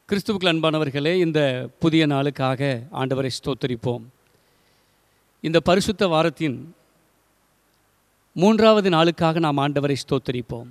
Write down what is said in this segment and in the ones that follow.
கிறிஸ்துவுக்கு அன்பானவர்களே இந்த புதிய நாளுக்காக ஆண்டவரை ஸ்தோத்தரிப்போம் இந்த பரிசுத்த வாரத்தின் மூன்றாவது நாளுக்காக நாம் ஆண்டவரை ஸ்தோத்தரிப்போம்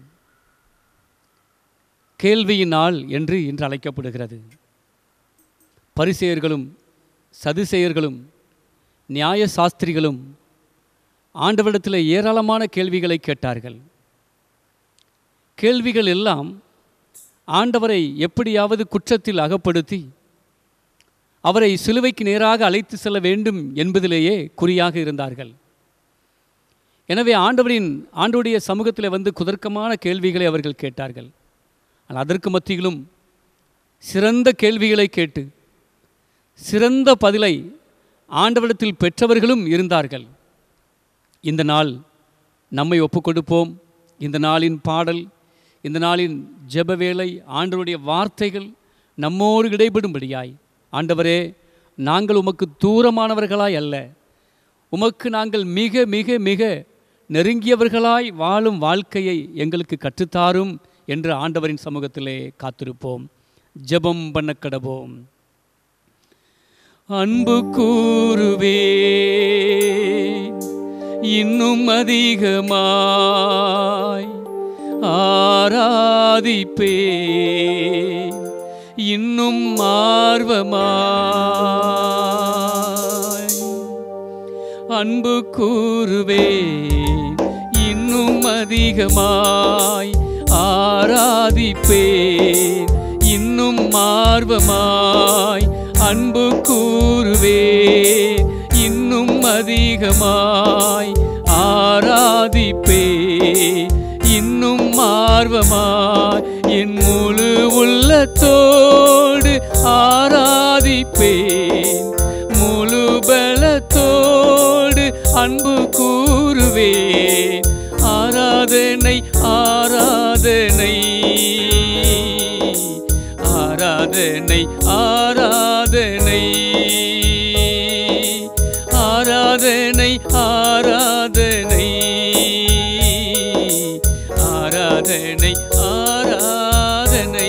கேள்வியின் நாள் என்று இன்று அழைக்கப்படுகிறது பரிசெயர்களும் சதுசெயர்களும் நியாய சாஸ்திரிகளும் ஆண்டவரிடத்தில் ஏராளமான கேள்விகளை கேட்டார்கள் கேள்விகள் எல்லாம் ஆண்டவரை எப்படியாவது குற்றத்தில் அகப்படுத்தி அவரை சிலுவைக்கு நேராக அழைத்து செல்ல வேண்டும் என்பதிலேயே குறியாக இருந்தார்கள் எனவே ஆண்டவரின் ஆண்டோடைய சமூகத்தில் வந்து குதர்க்கமான கேள்விகளை அவர்கள் கேட்டார்கள் ஆனால் அதற்கு மத்தியிலும் சிறந்த கேள்விகளை கேட்டு சிறந்த பதிலை ஆண்டவரிடத்தில் பெற்றவர்களும் இருந்தார்கள் இந்த நாள் நம்மை ஒப்புக்கொடுப்போம் இந்த நாளின் பாடல் இந்த நாளின் ஜெப வேளை ஆண்டவருடைய வார்த்தைகள் நம்மோடு இடைபடும்படியாய் ஆண்டவரே நாங்கள் உமக்கு தூரமானவர்களாய் அல்ல உமக்கு நாங்கள் மிக மிக மிக நெருங்கியவர்களாய் வாழும் வாழ்க்கையை எங்களுக்கு கற்றுத்தாரும் என்று ஆண்டவரின் சமூகத்திலே காத்திருப்போம் ஜெபம் பண்ண கடவோம் அன்பு கூறுவே இன்னும் அதிகமாய் ஆராதிப்பே இன்னும் ஆர்வமாய் அன்பு கூறுவே இன்னும் அதிகமாய் ஆராதிப்பேன் இன்னும் ஆர்வமாய் அன்பு கூறுவே இன்னும் அதிகமாய் ஆராதிப்பே இன்னும் ஆர்வமாய் என் முழு உள்ளத்தோடு ஆராதிப்பேன் முழு பலத்தோடு அன்பு கூறுவேன் ஆராதனை ஆராதனை ஆராதனை ஆராதனை ஆராதனை ஆராதனை ஆராதனை ஆராதனை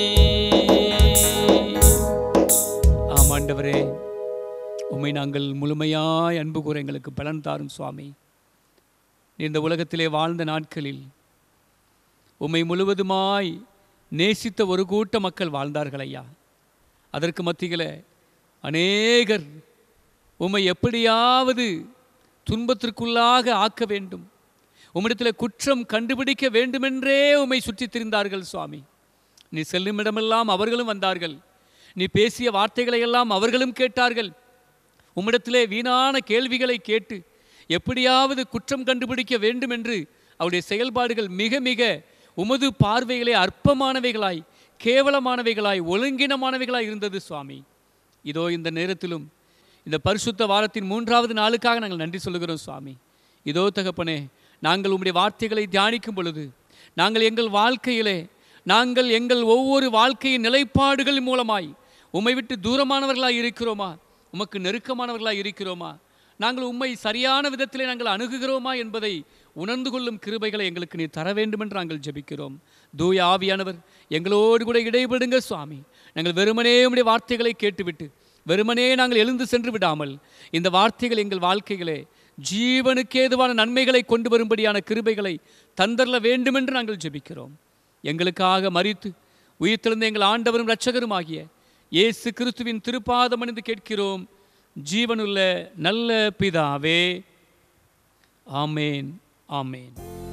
ஆமாண்டவரே உம்மை நாங்கள் முழுமையாய் அன்பு கூற எங்களுக்கு பலன் தாரும் சுவாமி நீ இந்த உலகத்திலே வாழ்ந்த நாட்களில் உம்மை முழுவதுமாய் நேசித்த ஒரு கூட்ட மக்கள் வாழ்ந்தார்கள் ஐயா அதற்கு மத்தியில் அநேகர் உம்மை எப்படியாவது துன்பத்திற்குள்ளாக ஆக்க வேண்டும் உம்மிடத்தில் குற்றம் கண்டுபிடிக்க வேண்டுமென்றே உம்மை சுற்றித் திரிந்தார்கள் சுவாமி நீ செல்லும் இடமெல்லாம் அவர்களும் வந்தார்கள் நீ பேசிய வார்த்தைகளை எல்லாம் அவர்களும் கேட்டார்கள் உம்மிடத்திலே வீணான கேள்விகளை கேட்டு எப்படியாவது குற்றம் கண்டுபிடிக்க வேண்டும் என்று அவருடைய செயல்பாடுகள் மிக மிக உமது பார்வைகளே அற்பமானவைகளாய் கேவலமானவைகளாய் ஒழுங்கினமானவைகளாய் இருந்தது சுவாமி இதோ இந்த நேரத்திலும் இந்த பரிசுத்த வாரத்தின் மூன்றாவது நாளுக்காக நாங்கள் நன்றி சொல்லுகிறோம் சுவாமி இதோ தகப்பனே நாங்கள் உம்முடைய வார்த்தைகளை தியானிக்கும் பொழுது நாங்கள் எங்கள் வாழ்க்கையிலே நாங்கள் எங்கள் ஒவ்வொரு வாழ்க்கையின் நிலைப்பாடுகள் மூலமாய் உம்மை விட்டு தூரமானவர்களாய் இருக்கிறோமா உமக்கு நெருக்கமானவர்களாய் இருக்கிறோமா நாங்கள் உம்மை சரியான விதத்திலே நாங்கள் அணுகுகிறோமா என்பதை உணர்ந்து கொள்ளும் கிருபைகளை எங்களுக்கு நீ தர வேண்டும் என்று நாங்கள் ஜெபிக்கிறோம் தூய ஆவியானவர் எங்களோடு கூட இடைபடுங்க சுவாமி நாங்கள் வெறுமனே உம்முடைய வார்த்தைகளை கேட்டுவிட்டு வெறுமனே நாங்கள் எழுந்து சென்று விடாமல் இந்த வார்த்தைகள் எங்கள் வாழ்க்கைகளே ஜீவனுக்கு ஏதுவான நன்மைகளை கொண்டு வரும்படியான கிருபைகளை தந்தரல வேண்டுமென்று நாங்கள் ஜெபிக்கிறோம் எங்களுக்காக மறித்து உயிர்த்தெழுந்த எங்கள் ஆண்டவரும் இரட்சகருமாகிய இயேசு கிறிஸ்துவின் திருப்பாதம் அணிந்து கேட்கிறோம் ஜீவனுள்ள நல்ல பிதாவே ஆமேன் ஆமேன்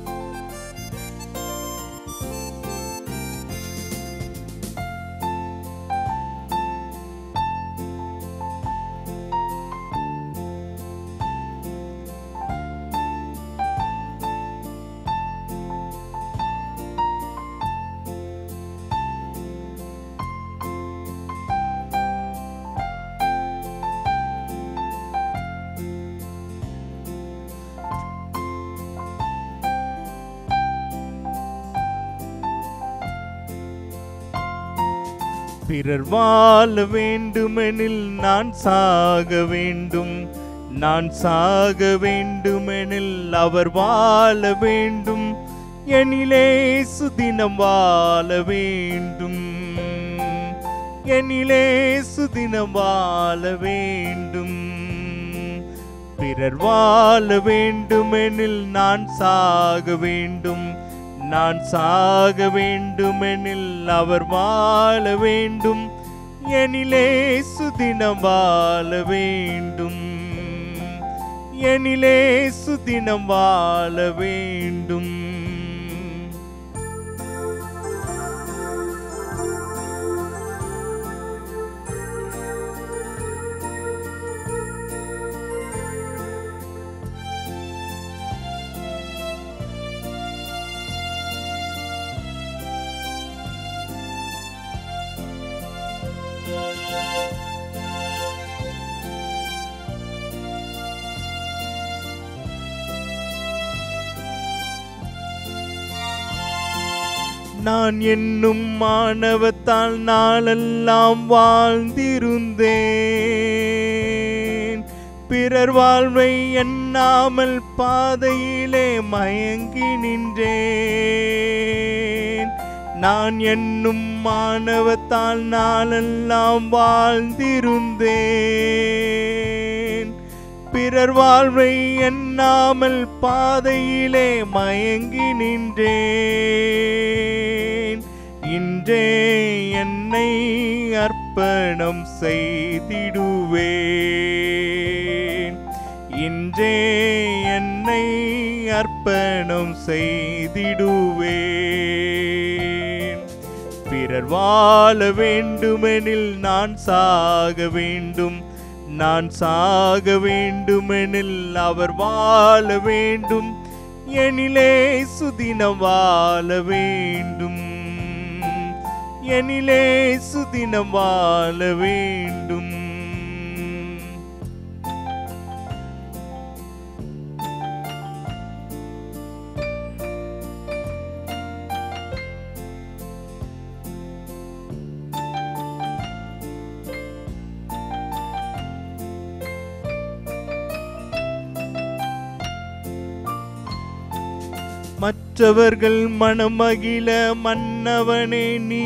பிறர் வாழ வேண்டுமெனில் நான் சாக வேண்டும் நான் சாக வேண்டுமெனில் அவர் வாழ வேண்டும் எனிலே சுதினம் வாழ வேண்டும் என்னிலே சுதினம் வாழ வேண்டும் பிறர் வாழ வேண்டுமெனில் நான் சாக வேண்டும் நான் சாக வேண்டுமெனில் அவர் வாழ வேண்டும் எனிலே சுதினம் வாழ வேண்டும் எனிலே சுதினம் வாழ வேண்டும் நான் என்னும் மாணவத்தால் நாளெல்லாம் வாழ்ந்திருந்தேன் பிறர் வாழ்வை எண்ணாமல் பாதையிலே மயங்கி நின்றேன் நான் என்னும் மாணவத்தால் நாளெல்லாம் வாழ்ந்திருந்தேன் பிறர் வாழ்வை எண்ணாமல் பாதையிலே மயங்கி நின்றேன் இன்றே என்னை அர்ப்பணம் செய்திடுவேன் இன்றே என்னை அர்ப்பணம் செய்திடுவேன் பிறர் வாழ வேண்டுமெனில் நான் சாக வேண்டும் நான் சாக வேண்டுமெனில் அவர் வாழ வேண்டும் எனிலே சுதினம் வாழ வேண்டும் எனிலே சுதினம் வாழ வேண்டும் மற்றவர்கள் மனமகிழ மன்னவனே நீ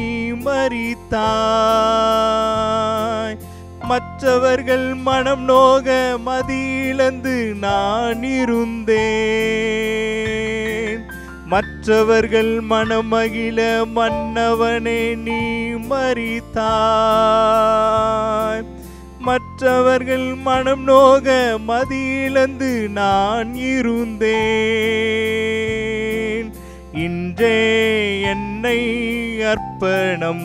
மறித்தாய் மற்றவர்கள் மனம் நோக மதியிழந்து நான் இருந்தேன் மற்றவர்கள் மனமகிழ மன்னவனே நீ மறித்தாய் மற்றவர்கள் மனம் நோக மதியிழந்து நான் இருந்தேன் இன்றே என்னை அர்ப்பணம்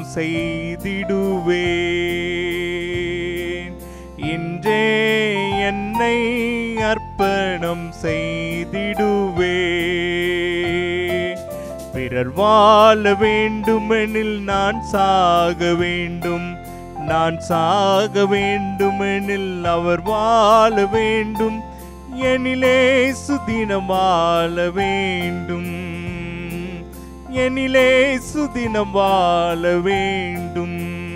செய்திடுவேன் இன்றே என்னை அர்ப்பணம் செய்திடுவேன் பிறர் வாழ வேண்டுமெனில் நான் சாக வேண்டும் நான் சாக வேண்டுமெனில் அவர் வாழ வேண்டும் எனிலே சுதினம் வாழ வேண்டும் எனிலே சுதினம் வாழ வேண்டும்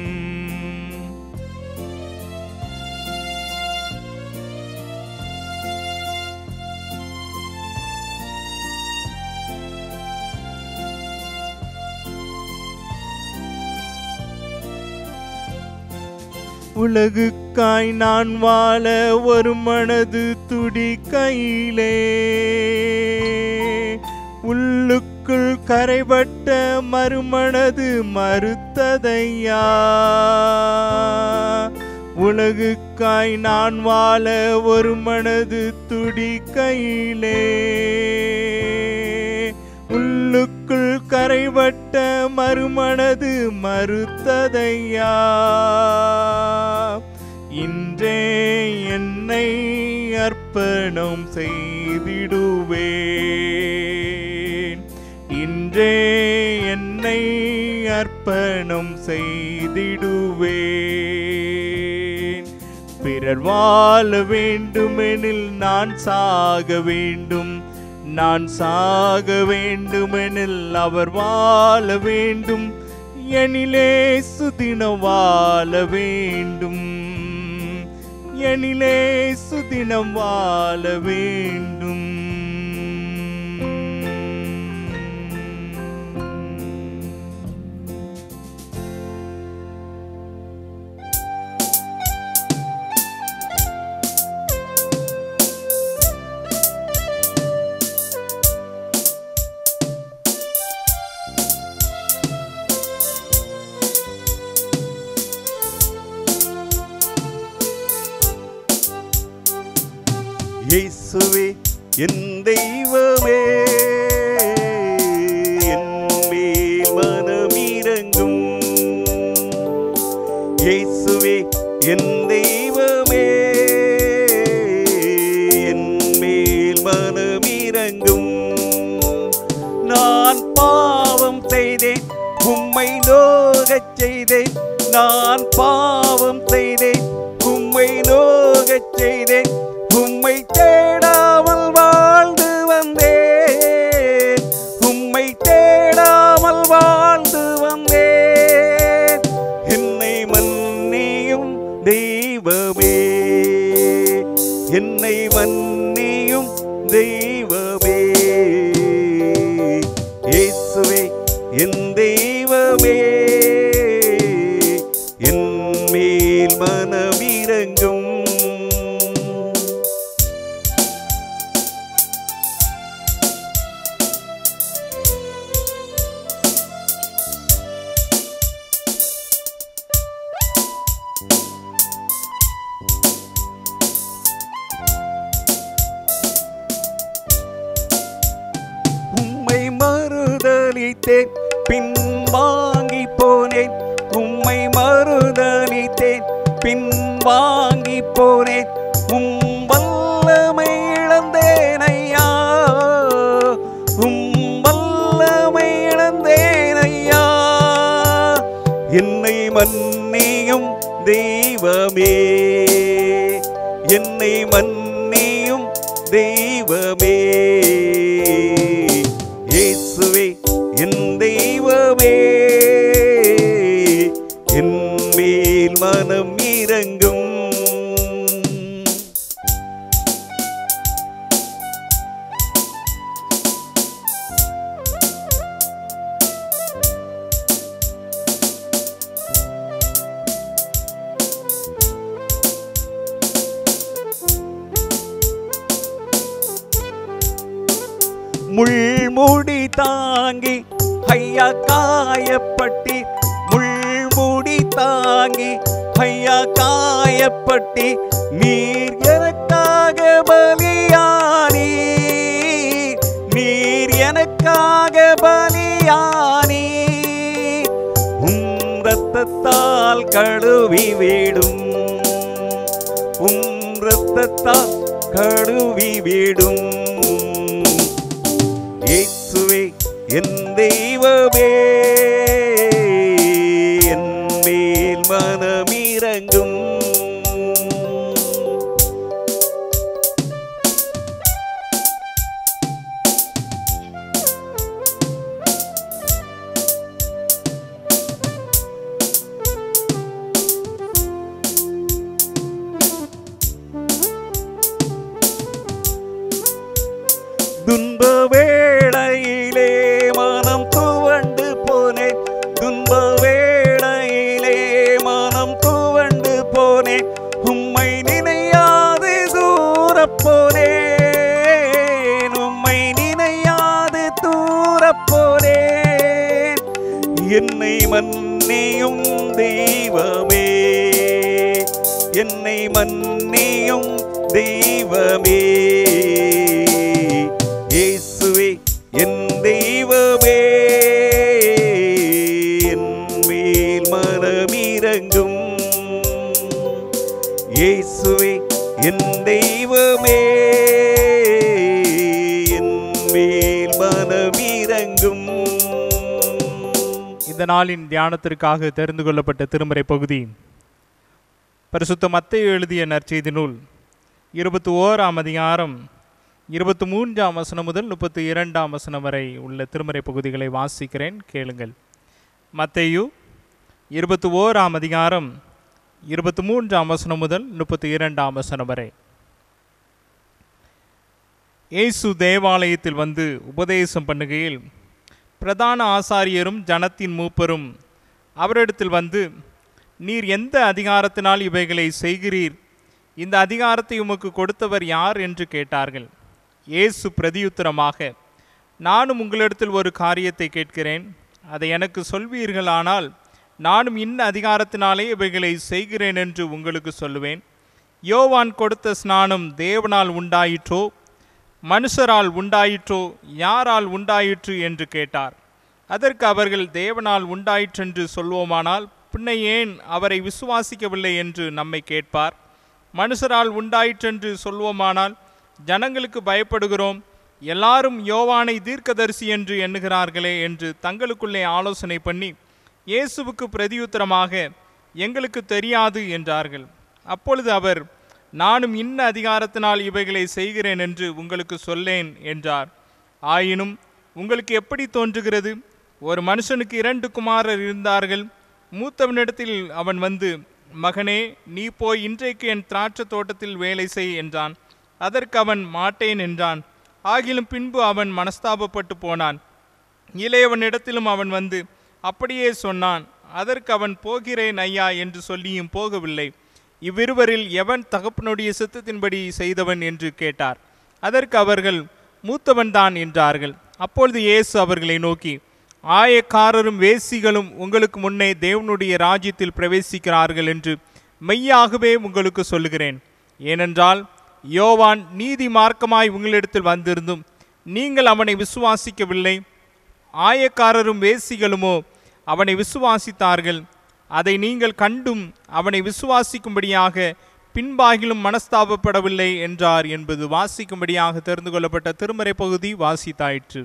உலகுக்காய் நான் வாழ ஒரு மனது துடி கையிலே உள்ளுக்குள் கரைபட்ட மறுமனது மறுத்ததையா உலகுக்காய் நான் வாழ ஒரு மனது துடி கையிலே உள்ளுக்குள் கரைபட்ட மறுமனது மறுத்ததையா இன்றே என்னை அர்ப்பணம் செய்திடுவேன் இன்றே என்னை அர்ப்பணம் செய்திடுவேன் பிறர் வாழ வேண்டுமெனில் நான் சாக வேண்டும் நான் சாக வேண்டுமெனில் அவர் வாழ வேண்டும் எனிலே சுதினம் வாழ வேண்டும் எனிலே சுதினம் வாழ வேண்டும் இயேசுவே என் தெய்வமே என் மேல் மனமிரங்கும் இயேசுவே என் தெய்வமே என் மேல் மனமிரங்கும் நான் பாவம் செய்தேன் உம்மை நோகச் செய்தேன் நான் பாவம் செய்தேன் உம்மை நோகச் செய்தேன் உம்மை தேடாமல் வாழ்ந்து வந்தேன் உம்மை தேடாமல் வாழ்ந்து வந்தேன் என்னை மன்னியும் தெய்வமே என்னை மன்னியும் தெய்வமே இயேசுவே என் தெய்வமே என் மேல் மனமிரங்கும் உம்மை மறுதலித்தேன் பின் வாங்கி போனேன் உம்மை மறுதலித்தேன் பின் வாங்கி போனேன் உம் வல்லமை இழந்தேன் ஐயா உம் வல்லமை இழந்தேன் ஐயா என்னை மன்னியும் தெய்வமே என்னை மன்னியும் தெய்வமே இயேசுவே என் தெய்வமே என் மேல் மனம் இறங்கும் முள்முடி தாங்கி ஐயா காயப்பட்டி முள்முடி தாங்கி ஐயா காயப்பட்டி நீர் எனக்காக பலியானி நீர் எனக்காக பலியானி உம் ரத்தத்தால் கழுவி விடும் உம் ரத்தத்தால் கழுவி விடும் இயேசுவே என் தெய்வமே என் மேல் மனமிரங்கும் துன்ப வேளையிலே மனம் துவண்டு போனேன் துன்ப வேளையிலே மனம் துவண்டு போனேன் உம்மை நினையாது தூரப் போனேன் உம்மை நினையாது தூரப் போனேன் என்னை மன்னியும் தெய்வமே என்னை மன்னியும் தெய்வமே இயேசுவே என் தெய்வமே என் மேல் மனமிரங்கும் இயேசுவே என் தெய்வமே என் மேல் மனமிரங்கும் இந்த நாளின் தியானத்திற்காக தெரிந்து கொள்ளப்பட்ட திருமறை பகுதி பரிசுத்த மத்தேயு எழுதிய நற்செய்தி நூல் இருபத்தி ஓராம் அதிகாரம் இருபத்தி மூன்றாம் வசனம் முதல் முப்பத்தி இரண்டாம் வசனம் வரை உள்ள திருமறை பகுதிகளை வாசிக்கிறேன் கேளுங்கள் மத்தேயு இருபத்தி ஓராம் அதிகாரம் இருபத்தி மூன்றாம் வசனம் முதல் முப்பத்தி இரண்டாம் வசனம் வரை இயேசு தேவாலயத்தில் வந்து உபதேசம் பண்ணுகையில் பிரதான ஆசாரியரும் ஜனத்தின் மூப்பரும் அவரிடத்தில் வந்து நீர் எந்த அதிகாரத்தினால் இவைகளை செய்கிறீர் இந்த அதிகாரத்தை உமக்கு கொடுத்தவர் யார் என்று கேட்டார்கள் இயேசு பிரதியுத்தரமாக நானும் உங்களிடத்தில் ஒரு காரியத்தை கேட்கிறேன் அதை எனக்கு சொல்வீர்களானால் நானும் இன்ன அதிகாரத்தினாலே இவைகளை செய்கிறேன் என்று உங்களுக்கு சொல்லுவேன் யோவான் கொடுத்த ஸ்நானம் தேவனால் உண்டாயிற்றோ மனுஷரால் உண்டாயிற்றோ யாரால் உண்டாயிற்று என்று கேட்டார் அதற்கு அவர்கள் தேவனால் உண்டாயிற்றென்று சொல்வோமானால் பின்ன ஏன் அவரை விசுவாசிக்கவில்லை என்று நம்மை கேட்பார் மனுஷரால் உண்டாயிற்றென்று சொல்வோமானால் ஜனங்களுக்கு பயப்படுகிறோம் எல்லாரும் யோவானை தீர்க்கதரிசி என்று எண்ணுகிறார்களே என்று தங்களுக்குள்ளே ஆலோசனை பண்ணி இயேசுவுக்கு பிரதியுத்தரமாக எங்களுக்கு தெரியாது என்றார்கள் அப்பொழுது அவர் நானும் இன்ன அதிகாரத்தினால் இவைகளை செய்கிறேன் என்று உங்களுக்கு சொல்லேன் என்றார் ஆயினும் உங்களுக்கு எப்படி தோன்றுகிறது ஒரு மனுஷனுக்கு இரண்டு குமாரர் இருந்தார்கள் மூத்தவனிடத்தில் அவன் வந்து மகனே நீ போய் இன்றைக்கு என் திராட்சை தோட்டத்தில் வேலை செய் என்றான் அதற்கு அவன் மாட்டேன் என்றான் ஆகிலும் பின்பு அவன் மனஸ்தாபப்பட்டு போனான் இளையவனிடத்திலும் அவன் வந்து அப்படியே சொன்னான் அதற்கு அவன் போகிறேன் ஐயா என்று சொல்லியும் போகவில்லை இவ்விருவரில் எவன் தகப்பனுடைய சித்தத்தின்படி செய்தவன் என்று கேட்டார் அதற்கு அவர்கள் மூத்தவன்தான் என்றார்கள் அப்பொழுது இயேசு அவர்களை நோக்கி ஆயக்காரரும் வேசிகளும் உங்களுக்கு முன்னே தேவனுடைய ராஜ்யத்தில் பிரவேசிக்கிறார்கள் என்று மெய்யாகவே உங்களுக்கு சொல்லுகிறேன் ஏனென்றால் யோவான் நீதி மார்க்கமாய் உங்களிடத்தில் வந்திருந்தும் நீங்கள் அவனை விசுவாசிக்கவில்லை ஆயக்காரரும் வேசிகளுமோ அவனை விசுவாசித்தார்கள் அதை நீங்கள் கண்டும் அவனை விசுவாசிக்கும்படியாக பின்பாகிலும் மனஸ்தாபப்படவில்லை என்றார் என்பது வாசிக்கும்படியாக தெரிந்து கொள்ளப்பட்ட திருமறை பகுதி வாசித்தாயிற்று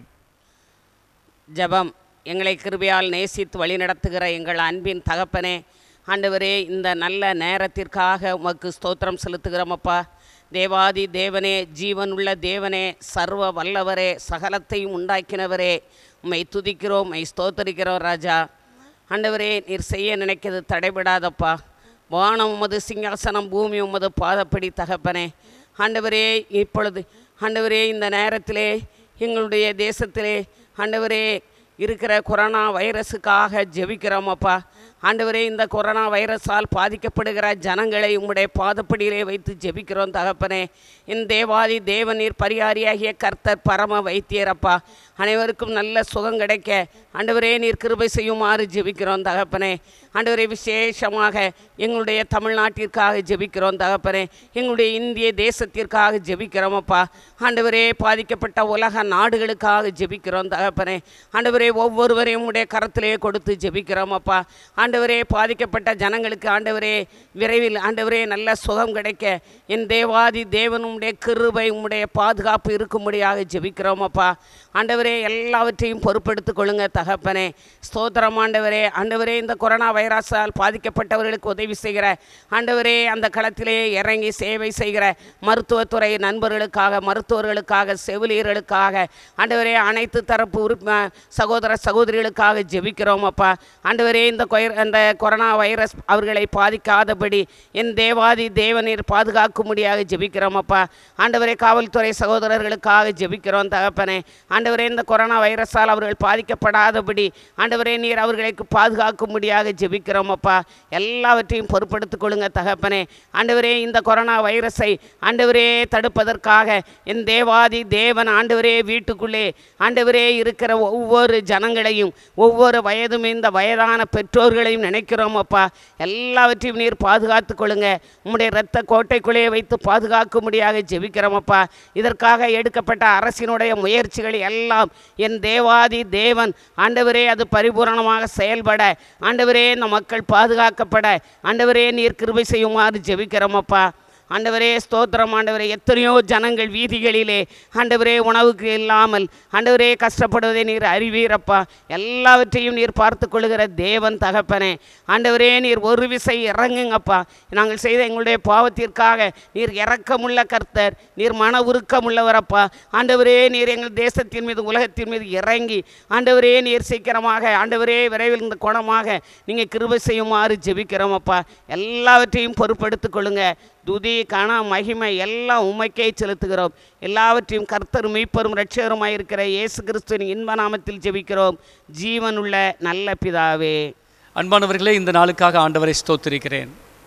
ஜெபம் எங்களை கிருபையால் நேசித்து வழிநடத்துகிற எங்கள் அன்பின் தகப்பனே ஆண்டவரே இந்த நல்ல நேரத்திற்காக உமக்கு ஸ்தோத்திரம் செலுத்துகிறோமப்பா தேவாதி தேவனே ஜீவனுள்ள தேவனே சர்வ வல்லவரே சகலத்தையும் உண்டாக்கினவரே உம்மை துதிக்கிறோம் உம்மை ஸ்தோத்தரிக்கிறோம் ராஜா ஆண்டவரே நீர் செய்ய நினைக்கிறது தடைபடாதப்பா வானம் உமது சிங்காசனம் பூமி உமது பாதப்படி தகப்பனே ஆண்டவரே இப்பொழுது ஆண்டவரே இந்த நேரத்திலே எங்களுடைய தேசத்திலே ஆண்டவரே இருக்கிற கொரோனா வைரஸுக்காக ஜெபிக்கிறோமப்பா ஆண்டவரே இந்த கொரோனா வைரஸால் பாதிக்கப்படுகிற ஜனங்களை உம்முடைய பாதப்படியிலே வைத்து ஜெபிக்கிறோம் தகப்பனே என் தேவாதி தேவநீர் பரிகாரியாகிய கர்த்தர் பரம வைத்தியரப்பா அனைவருக்கும் நல்ல சுகம் கிடைக்க ஆண்டவரே நீர் கிருபை செய்யுமாறு ஜெபிக்கிறோம் தகப்பனே ஆண்டவரே விசேஷமாக எங்களுடைய தமிழ்நாட்டிற்காக ஜெபிக்கிறோம் தகப்பனே எங்களுடைய இந்திய தேசத்திற்காக ஜெபிக்கிறோமப்பா ஆண்டவரே பாதிக்கப்பட்ட உலக நாடுகளுக்காக ஜெபிக்கிறோம் தகப்பனே ஆண்டவரே ஒவ்வொருவரையும் உடைய கரத்திலே கொடுத்து ஜெபிக்கிறோமப்பா ஆண்டவரே பாதிக்கப்பட்ட ஜனங்களுக்கு ஆண்டவரே விரைவில் ஆண்டவரே நல்ல சுகம் கிடைக்க என் தேவாதி தேவன் உம்முடைய கிருபை உம்முடைய பாதுகாப்பு இருக்கும்படியாக ஜெபிக்கிறோமப்பா ஆண்டவரே எல்லாவற்றையும் பொறுப்பெடுத்துக் கொள்ளுங்க தகப்பனே ஸ்தோத்திரம் ஆண்டவரே ஆண்டவரே இந்த கொரோனா வைரஸால் பாதிக்கப்பட்டவர்களுக்கு உதவி செய்கிற ஆண்டவரே அந்த களத்திலே இறங்கி சேவை செய்கிற மருத்துவத்துறை நண்பர்களுக்காக மருத்துவர்களுக்காக செவிலியர்களுக்காக ஆண்டவரே அனைத்து தரப்பு உறுப்ப சகோதர சகோதரிகளுக்காக ஜெபிக்கிறோம் அப்பா ஆண்டவரே இந்த கொயர் அந்த கொரோனா வைரஸ் அவர்களை பாதிக்காதபடி என் தேவாதி தேவநீர் பாதுகாக்கும்படியாக ஜெபிக்கிறோம் அப்பா ஆண்டவரே காவல்துறை சகோதரர்களுக்காக ஜெபிக்கிறோம் தகப்பனே ஆண்டவரே இந்த கொரோனா வைரஸால் அவர்கள் பாதிக்கப்படாதபடி ஆண்டவரே நீர் அவர்களுக்கு பாதுகாக்கும்படியாக ஜெபிக்கிறோம் அப்பா எல்லாவற்றையும் பொறுப்படுத்திக் கொள்ளுங்க தகப்பனே ஆண்டவரே இந்த கொரோனா வைரஸை ஆண்டவரே தடுப்பதற்காக என் தேவாதி தேவன் ஆண்டவரே வீட்டுக்குள்ளே ஆண்டவரே இருக்கிற ஒவ்வொரு ஜனங்களையும் ஒவ்வொரு வயதும் இந்த வயதான பெற்றோர்களையும் நினைக்கிறோம் அப்பா எல்லாவற்றையும் நீர் பாதுகாத்து கொள்ளுங்க உம்முடைய இரத்த கோட்டைக்குள்ளே வைத்து பாதுகாக்கும்படியாக ஜெபிக்கிறோம் அப்பா இதற்காக எடுக்கப்பட்ட அரசினுடைய முயற்சிகள் எல்லாம் என் தேவாதி தேவன் ஆண்டவரே அது பரிபூரணமாக செயல்பட ஆண்டவரே இந்த மக்கள் பாதுகாக்கப்பட ஆண்டவரே நீர் கிருபை செய்யுமாறு ஜெபிக்கிறோம் அப்பா ஆண்டவரே ஸ்தோத்திரம் ஆண்டவரே எத்தனையோ ஜனங்கள் வீதிகளிலே ஆண்டவரே உணவுக்கு இல்லாமல் ஆண்டவரே கஷ்டப்படுவதை நீர் அறிவீரப்பா எல்லாவற்றையும் நீர் பார்த்து கொள்ளுகிற தேவன் தகப்பனே ஆண்டவரே நீர் ஒரு விசை இறங்குங்கப்பா நாங்கள் செய்த எங்களுடைய பாவத்திற்காக நீர் இரக்கமுள்ள கர்த்தர் நீர் மன உருக்கமுள்ளவரப்பா ஆண்டவரே நீர் எங்கள் தேசத்தின் மீது உலகத்தின் மீது இறங்கி ஆண்டவரே நீர் சீக்கிரமாக ஆண்டவரே விரைவில் இந்த குணமாக நீங்கள் கிருபை செய்யுமாறு ஜெபிக்கிறோமப்பா எல்லாவற்றையும் பொறுப்படுத்திக் கொள்ளுங்க துதி கண மகிமை எல்லாம் உமைக்கே செலுத்துகிறோம் எல்லாவற்றையும் கர்த்தர் மீட்பரும் இரட்சகருமாய் இருக்கிற இயேசு கிறிஸ்துவின் இன்ப நாமத்தில் ஜெபிக்கிறோம் ஜீவனுள்ள நல்ல பிதாவே அன்பானவர்களே இந்த நாளுக்காக ஆண்டவரை ஸ்தோத்திரிக்கிறேன்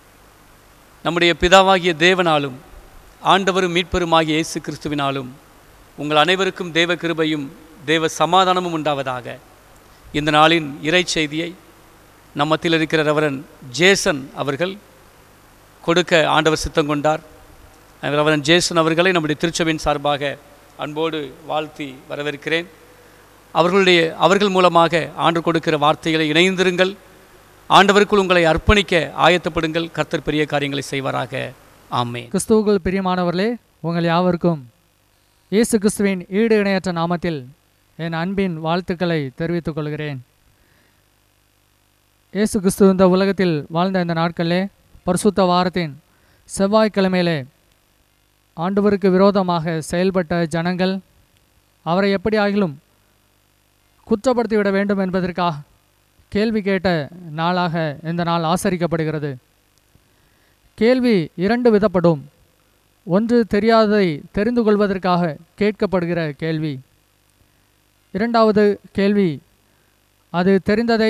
நம்முடைய பிதாவாகிய தேவனாலும் ஆண்டவரும் மீட்பருமாகிய இயேசு கிறிஸ்துவினாலும் உங்கள் அனைவருக்கும் தேவ கிருபையும் தேவ சமாதானமும் உண்டாவதாக இந்த நாளின் இறை செய்தியை நம் மத்தியில் இருக்கிற ரெவரன் ஜேசன் அவர்கள் கொடுக்க ஆண்டவர் சித்தம் கொண்டார் ரெவரன் ஜேசன் அவர்களை நம்முடைய திருச்சபையின் சார்பாக அன்போடு வாழ்த்தி வரவேற்கிறேன் அவர்களுடைய அவர்கள் மூலமாக ஆண்டு கொடுக்கிற வார்த்தைகளை இணைந்திருங்கள் ஆண்டவருக்குள் உங்களை அர்ப்பணிக்க ஆயத்தப்படுங்கள் கர்த்தர் பெரிய காரியங்களை செய்வாராக ஆமென் கிறிஸ்துவுக்குள் பிரியமானவர்களே உங்கள் யாவருக்கும் இயேசு கிறிஸ்துவின் ஈடு இணையற்ற நாமத்தில் என் அன்பின் வாழ்த்துக்களை தெரிவித்துக் கொள்கிறேன் இயேசு கிறிஸ்து இந்த உலகத்தில் வாழ்ந்த இந்த நாட்களிலே பரிசுத்த வாரத்தின் செவ்வாய்க்கிழமையிலே ஆண்டவருக்கு விரோதமாக செயல்பட்ட ஜனங்கள் அவரை எப்படி ஆகிலும் குற்றப்படுத்திவிட வேண்டும் என்பதற்காக கேள்வி கேட்ட நாளாக இந்த நாள் ஆசரிக்கப்படுகிறது கேள்வி இரண்டு விதப்படும் ஒன்று தெரியாததை தெரிந்து கொள்வதற்காக கேட்கப்படுகிற கேள்வி இரண்டாவது கேள்வி அது தெரிந்ததை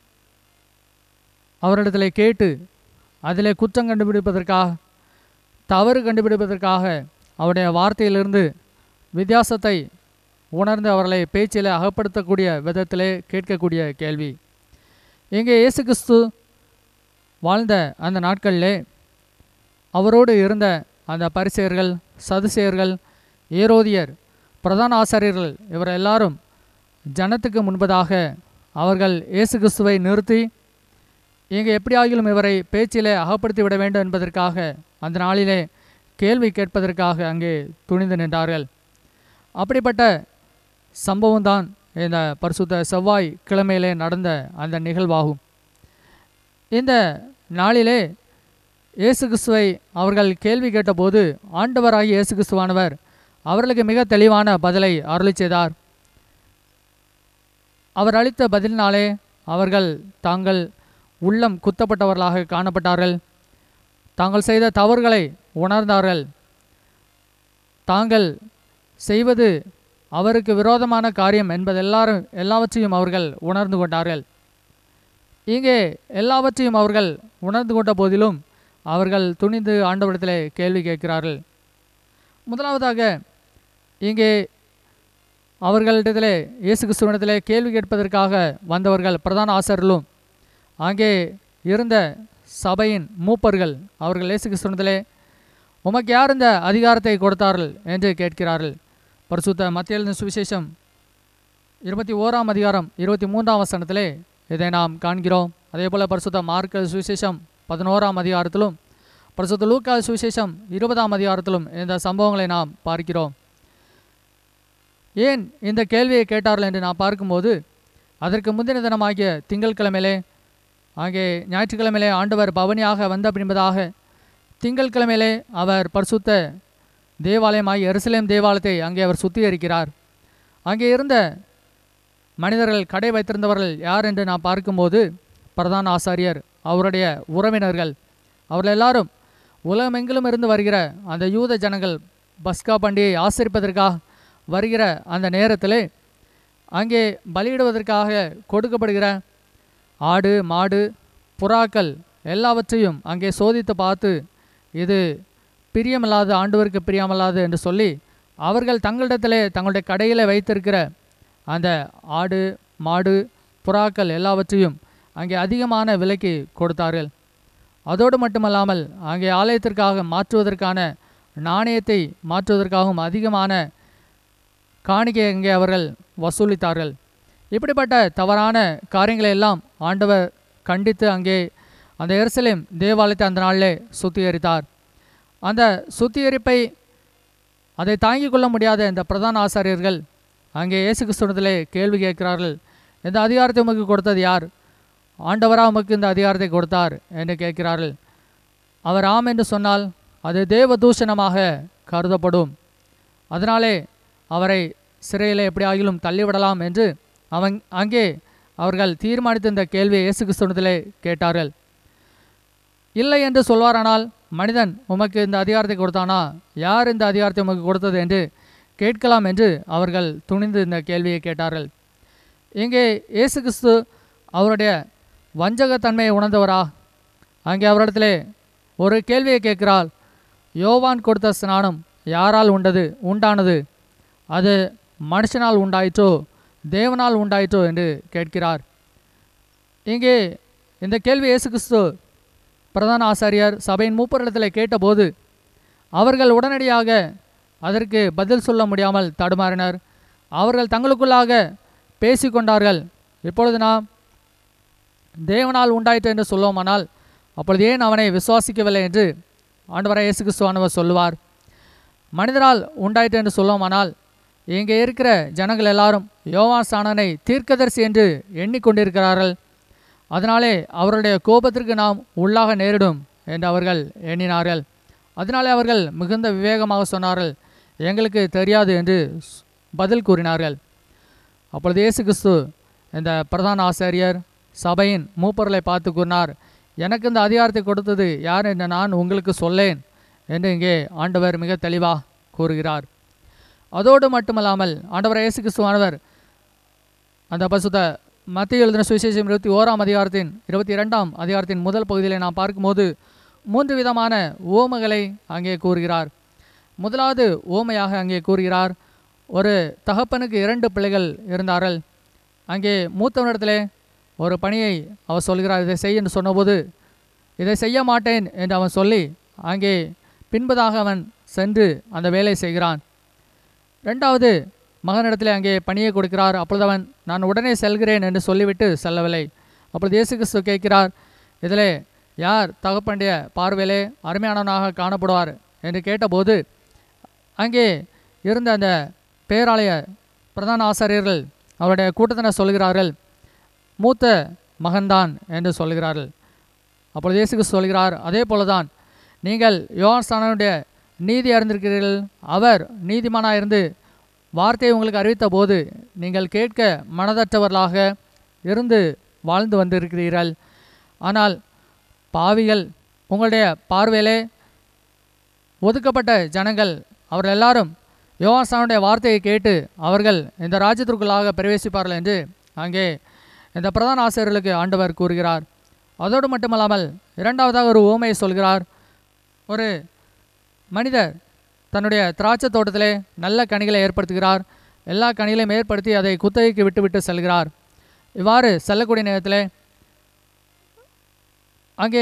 அவரிடத்தில் கேட்டு அதிலே குற்றம் கண்டுபிடிப்பதற்காக தவறு கண்டுபிடிப்பதற்காக அவருடைய வார்த்தையிலிருந்து வித்தியாசத்தை உணர்ந்து அவர்களை பேச்சில் அகப்படுத்தக்கூடிய விதத்திலே கேட்கக்கூடிய கேள்வி இங்கே இயேசு கிறிஸ்து வாழ்ந்த அந்த நாட்களிலே அவரோடு இருந்த அந்த பரிசெயர்கள் சதுசேயர்கள் ஏரோதியர் பிரதான ஆசாரியர்கள் இவர் எல்லாரும் ஜனத்துக்கு முன்பதாக அவர்கள் இயேசு கிறிஸ்துவை நிறுத்தி இங்கே எப்படியாகிலும் இவரை பேச்சிலே அகப்படுத்தி விட வேண்டும் என்பதற்காக அந்த நாளிலே கேள்வி கேட்பதற்காக அங்கே துணிந்து நின்றார்கள் அப்படிப்பட்ட சம்பவம்தான் இந்த பரிசுத்த செவ்வாய் கிழமையிலே நடந்த அந்த நிகழ்வாகும் இந்த நாளிலே இயேசு கிறிஸ்துவை அவர்கள் கேள்வி கேட்டபோது ஆண்டவராகிய இயேசு கிறிஸ்துவானவர் அவர்களுக்கு மிக தெளிவான பதிலை அருளி செய்தார் அவர் அளித்த பதிலினாலே அவர்கள் தாங்கள் உள்ளம் குத்தப்பட்டவர்களாக காணப்பட்டார்கள் தாங்கள் செய்த தவறுகளை உணர்ந்தார்கள் தாங்கள் செய்வது அவருக்கு விரோதமான காரியம் என்பதெல்லாரும் எல்லாவற்றையும் அவர்கள் உணர்ந்து கொண்டார்கள் இங்கே எல்லாவற்றையும் அவர்கள் உணர்ந்து கொண்ட போதிலும் அவர்கள் துணிந்து ஆண்டவரிடத்திலே கேள்வி கேட்கிறார்கள் முதலாவதாக இங்கே அவர்களிடத்திலே இயேசு கிறிஸ்துவனிடத்திலே கேள்வி கேட்பதற்காக வந்தவர்கள் பிரதான ஆசிரியர்களும் அங்கே இருந்த சபையின் மூப்பர்கள் அவர்கள் இயேசு கிறிஸ்துவனிடத்திலே உமக்கு யார் இந்த அதிகாரத்தை கொடுத்தார்கள் என்று கேட்கிறார்கள் பரிசுத்த மத்திய சுவிசேஷம் இருபத்தி ஓராம் அதிகாரம் இருபத்தி மூன்றாம் வசனத்திலே இதை நாம் காண்கிறோம் அதே போல் பரிசுத்த மார்க்க சுவிசேஷம் பதினோராம் அதிகாரத்திலும் பரிசுத்த லூக்கா சுவிசேஷம் இருபதாம் அதிகாரத்திலும் இந்த சம்பவங்களை நாம் பார்க்கிறோம் ஏன் இந்த கேள்வியை கேட்டார்கள் என்று நான் பார்க்கும்போது அதற்கு முந்தின தினமாகிய திங்கட்கிழமையிலே அங்கே ஞாயிற்றுக்கிழமையிலே ஆண்டவர் பவனியாக வந்த பின்பதாக திங்கட்கிழமையிலே அவர் பரிசுத்த தேவாலயமாகிய எருசலேம் தேவாலயத்தை அங்கே அவர் சுத்திகரிக்கிறார் அங்கே இருந்த மனிதர்கள் கடை வைத்திருந்தவர்கள் யார் என்று நான் பார்க்கும்போது பிரதான ஆசாரியர் அவருடைய உறவினர்கள் அவர்கள் எல்லாரும் உலகமெங்கிலும் இருந்து வருகிற அந்த யூத ஜனங்கள் பஸ்கா பண்டிகையை ஆசரிப்பதற்காக வருகிற அந்த நேரத்தில் அங்கே பலியிடுவதற்காக கொடுக்கப்படுகிற ஆடு மாடு புறாக்கள் எல்லாவற்றையும் அங்கே சோதித்து பார்த்து இது பிரியமில்லாது ஆண்டவருக்கு பிரியமில்லாது என்று சொல்லி அவர்கள் தங்களிடத்திலே தங்களுடைய கடையில் வைத்திருக்கிற அந்த ஆடு மாடு புறாக்கள் எல்லாவற்றையும் அங்கே அதிகமான விலைக்கு கொடுத்தார்கள் அதோடு மட்டுமல்லாமல் அங்கே ஆலயத்திற்காக மாற்றுவதற்கான நாணயத்தை மாற்றுவதற்காகவும் அதிகமான காணிக்கை அங்கே அவர்கள் வசூலித்தார்கள் இப்படிப்பட்ட தவறான காரியங்களை எல்லாம் ஆண்டவர் கண்டித்து அங்கே அந்த எருசலேம் தேவாலயத்தை அந்த நாளிலே சுத்திகரித்தார் அந்த சுத்திகரிப்பை அதை தாங்கிக் கொள்ள முடியாத இந்த பிரதான ஆசாரியர்கள் அங்கே இயேசு கிறிஸ்துவத்திலே கேள்வி கேட்கிறார்கள் இந்த அதிகாரத்தை உமக்கு கொடுத்தது யார் ஆண்டவரா உமக்கு இந்த அதிகாரத்தை கொடுத்தார் என்று கேட்கிறார்கள் அவர் ஆம் என்று சொன்னால் அது தேவதூஷணமாக கருதப்படும் அதனாலே அவரை சிறையில் எப்படியாகிலும் தள்ளிவிடலாம் என்று அவன் அங்கே அவர்கள் தீர்மானித்த இந்த கேள்வியை இயேசு கிறிஸ்துவத்திலே கேட்டார்கள் இல்லை என்று சொல்வாரானால் மனிதன் உமக்கு இந்த அதிகாரத்தை கொடுத்தானா யார் இந்த அதிகாரத்தை உமக்கு கொடுத்தது என்று கேட்கலாம் என்று அவர்கள் துணிந்து இந்த கேள்வியை கேட்டார்கள் இங்கே இயேசு கிறிஸ்து அவருடைய வஞ்சகத்தன்மையை உணர்ந்தவரா அங்கே அவரிடத்திலே ஒரு கேள்வியை கேட்கிறாள் யோவான் கொடுத்த ஸ்நானம் யாரால் உண்டது உண்டானது அது மனுஷனால் உண்டாயிற்றோ தேவனால் உண்டாயிற்றோ என்று கேட்கிறார் இங்கே இந்த கேள்வி இயேசு கிறிஸ்து பிரதான ஆசாரியார் சபையின் மூப்பரிடத்தில் கேட்டபோது அவர்கள் உடனடியாக அதற்கு பதில் சொல்ல முடியாமல் தடுமாறினர் அவர்கள் தங்களுக்குள்ளாக பேசிக்கொண்டார்கள் இப்பொழுது நாம் தேவனால் உண்டாயிற்று என்று சொல்லுவோமானால் அப்பொழுது ஏன் அவனை விசுவாசிக்கவில்லை என்று ஆண்டவராய் இயேசு கிறிஸ்துவானவர் சொல்லுவார் மனிதரால் உண்டாயிற்று என்று சொல்லுவோமானால் இங்கே இருக்கிற ஜனங்கள் எல்லாரும் யோவான் சாணனை தீர்க்கதரிசி என்று எண்ணிக்கொண்டிருக்கிறார்கள் அதனாலே அவருடைய கோபத்திற்கு நாம் உள்ளாக நேரிடும் என்று அவர்கள் எண்ணினார்கள் அதனாலே அவர்கள் மிகுந்த விவேகமாக சொன்னார்கள் எங்களுக்கு தெரியாது என்று ஸ்- பதில் கூறினார்கள் அப்பொழுது இயேசு கிறிஸ்து இந்த பிரதான ஆசாரியர் சபையின் மூப்பர்களை பார்த்து கூறினார் எனக்கு இந்த அதிகாரத்தை கொடுத்தது யார் என்று நான் உங்களுக்கு சொல்லேன் என்று இங்கே ஆண்டவர் மிக தெளிவாக கூறுகிறார் அதோடு மட்டுமல்லாமல் ஆண்டவர் இயேசு கிறிஸ்துவானவர் அந்த பசுத்த மத்திய எழுதின சுவிசேஷம் இருபத்தி ஓராம் அதிகாரத்தின் இருபத்தி இரண்டாம் அதிகாரத்தின் முதல் பகுதியில் நாம் பார்க்கும்போது மூன்று விதமான ஓமைகளை அங்கே கூறுகிறார் முதலாவது ஓமையாக அங்கே கூறுகிறார் ஒரு தகப்பனுக்கு இரண்டு பிள்ளைகள் இருந்தார்கள் அங்கே மூத்தவனிடத்திலே ஒரு பணியை அவர் சொல்கிறார் இதை செய் என்று சொன்னபோது இதை செய்ய மாட்டேன் என்று அவன் சொல்லி அங்கே பின்பதாக அவன் சென்று அந்த வேலையை செய்கிறான் ரெண்டாவது மகனிடத்தில் அங்கே பணியை கொடுக்கிறார் அப்பொழுது அவன் நான் உடனே செல்கிறேன் என்று சொல்லிவிட்டு செல்லவில்லை அப்பொழுது இயேசு கிறிஸ்து கேட்கிறார் இதிலே யார் தகப்பனுடைய பார்வையிலே அருமையானவனாக காணப்படுவார் என்று கேட்டபோது அங்கே இருந்த அந்த பேராலய பிரதான ஆசாரியர்கள் அவருடைய கூட்டத்தினர் சொல்கிறார்கள் மூத்த மகன்தான் என்று சொல்கிறார்கள் அப்பொழுது இயேசு கிறிஸ்து சொல்கிறார் அதே போலதான் நீங்கள் யோகான்ஸ்தானனுடைய நீதி அறிந்திருக்கிறீர்கள் அவர் நீதிமானாக இருந்து வார்த்தையை உங்களுக்கு அறிவித்த போது நீங்கள் கேட்க மனதற்றவர்களாக இருந்து வாழ்ந்து வந்திருக்கிறீர்கள் ஆனால் பாவிகள் உங்களுடைய பார்வையிலே ஒதுக்கப்பட்ட ஜனங்கள் அவர்கள் எல்லாரும் யோகாசானுடைய வார்த்தையை கேட்டு அவர்கள் இந்த ராஜ்யத்திற்குள்ளாக பிரவேசிப்பார்கள் என்று அங்கே இந்த பிரதான ஆசிரியர்களுக்கு ஆண்டவர் கூறுகிறார் அதோடு மட்டுமல்லாமல் இரண்டாவதாக ஒரு ஓமையை சொல்கிறார் ஒரு மனிதர் தன்னுடைய திராட்சை தோட்டத்திலே நல்ல கனிகளை ஏற்படுத்துகிறார் எல்லா கனிகளையும் ஏற்படுத்தி அதை குத்தகைக்கு விட்டுவிட்டு செல்கிறார் இவ்வாறு செல்லக்கூடிய நேரத்திலே அங்கே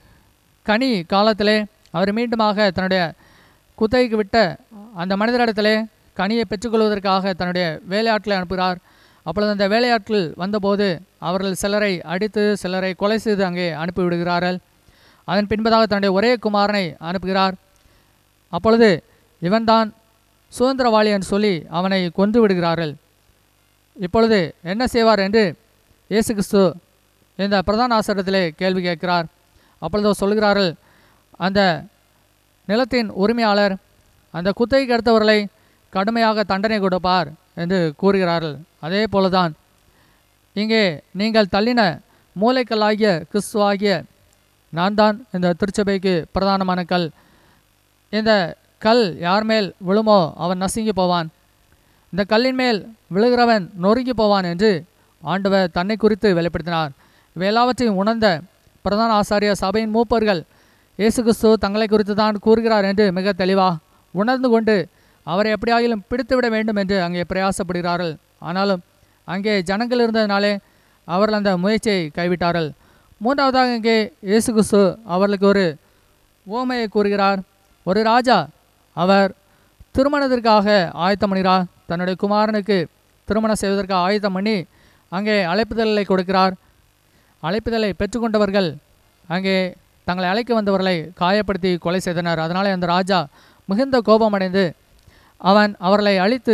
கனி காலத்திலே அவர் மீண்டுமாக தன்னுடைய குத்தகைக்கு விட்ட அந்த மனிதரிடத்திலே கனியை பெற்றுக்கொள்வதற்காக தன்னுடைய வேலையாட்களை அனுப்புகிறார் அப்பொழுது அந்த வேலையாட்கள் வந்தபோது அவர்கள் சிலரை அடித்து சிலரை கொலை செய்து அங்கே அனுப்பிவிடுகிறார்கள் அதன் பின்பதாக தன்னுடைய ஒரே குமாரனை அனுப்புகிறார் அப்பொழுது இவன்தான் சுதந்திரவாளி என்று சொல்லி அவனை கொன்று விடுகிறார்கள் இப்பொழுது என்ன செய்வார் என்று இயேசு கிறிஸ்து இந்த பிரதான ஆசிரியத்திலே கேள்வி கேட்கிறார் அப்பொழுது அவர் சொல்கிறார்கள் அந்த நிலத்தின் உரிமையாளர் அந்த குத்தகைக்கு எடுத்தவர்களை கடுமையாக தண்டனை கொடுப்பார் என்று கூறுகிறார்கள் அதே போலதான் இங்கே நீங்கள் தள்ளின மூளைக்கல்லாகிய கிறிஸ்துவாகிய நான் தான் இந்த திருச்சபைக்கு பிரதானமான கல் இந்த கல் யார் மேல் விழுமோ அவன் நசுங்கி போவான் இந்த கல்லின் மேல் விழுகிறவன் நொறுங்கி போவான் என்று ஆண்டவர் தன்னை குறித்து வெளிப்படுத்தினார் இவை எல்லாவற்றையும் உணர்ந்த பிரதான ஆசாரிய சபையின் மூப்பர்கள் இயேசு கிறிஸ்து தங்களை குறித்து தான் கூறுகிறார் என்று மிக தெளிவாக உணர்ந்து கொண்டு அவரை எப்படியாகிலும் பிடித்துவிட வேண்டும் என்று அங்கே பிரயாசப்படுகிறார்கள் ஆனாலும் அங்கே ஜனங்கள் இருந்ததினாலே அவர்கள் அந்த முயற்சியை கைவிட்டார்கள் மூன்றாவதாக இங்கே இயேசு கிறிஸ்து அவர்களுக்கு ஒரு ஓமையை கூறுகிறார் ஒரு ராஜா அவர் திருமணத்திற்காக ஆயத்தம் பண்ணுகிறார் தன்னுடைய குமாரனுக்கு திருமணம் செய்வதற்காக ஆயத்தம் பண்ணி அங்கே அழைப்புதலை கொடுக்கிறார் அழைப்புதலை பெற்றுக்கொண்டவர்கள் அங்கே தங்களை அழைக்க வந்தவர்களை காயப்படுத்தி கொலை செய்தனர் அதனாலே அந்த ராஜா மிகுந்த கோபமடைந்து அவன் அவர்களை அழித்து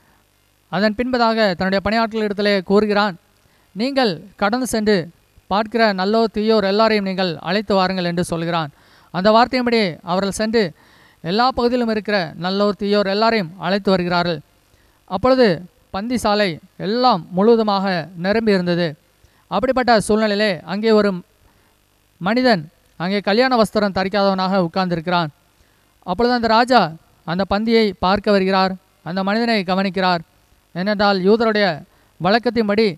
அதன் பின்பதாக தன்னுடைய பணியாட்களிடத்திலே கூறுகிறான் நீங்கள் கடந்து சென்று பார்க்கிற நல்லோர் தீயோர் எல்லாரையும் நீங்கள் அழைத்து வாருங்கள் என்று சொல்கிறான் அந்த வார்த்தையின்படி அவர்கள் சென்று எல்லா பகுதியிலும் இருக்கிற நல்லோர் தீயோர் எல்லாரையும் அழைத்து வருகிறார்கள் அப்பொழுது பந்தி சாலை எல்லாம் முழுவதுமாக நிரம்பி இருந்தது அப்படிப்பட்ட சூழ்நிலையிலே அங்கே ஒரு மனிதன் அங்கே கல்யாண வஸ்திரம் தரிக்காதவனாக உட்கார்ந்திருக்கிறான் அப்பொழுது அந்த ராஜா அந்த பந்தியை பார்க்க வருகிறார் அந்த மனிதனை கவனிக்கிறார் ஏனென்றால் யூதருடைய வழக்கத்தின்படி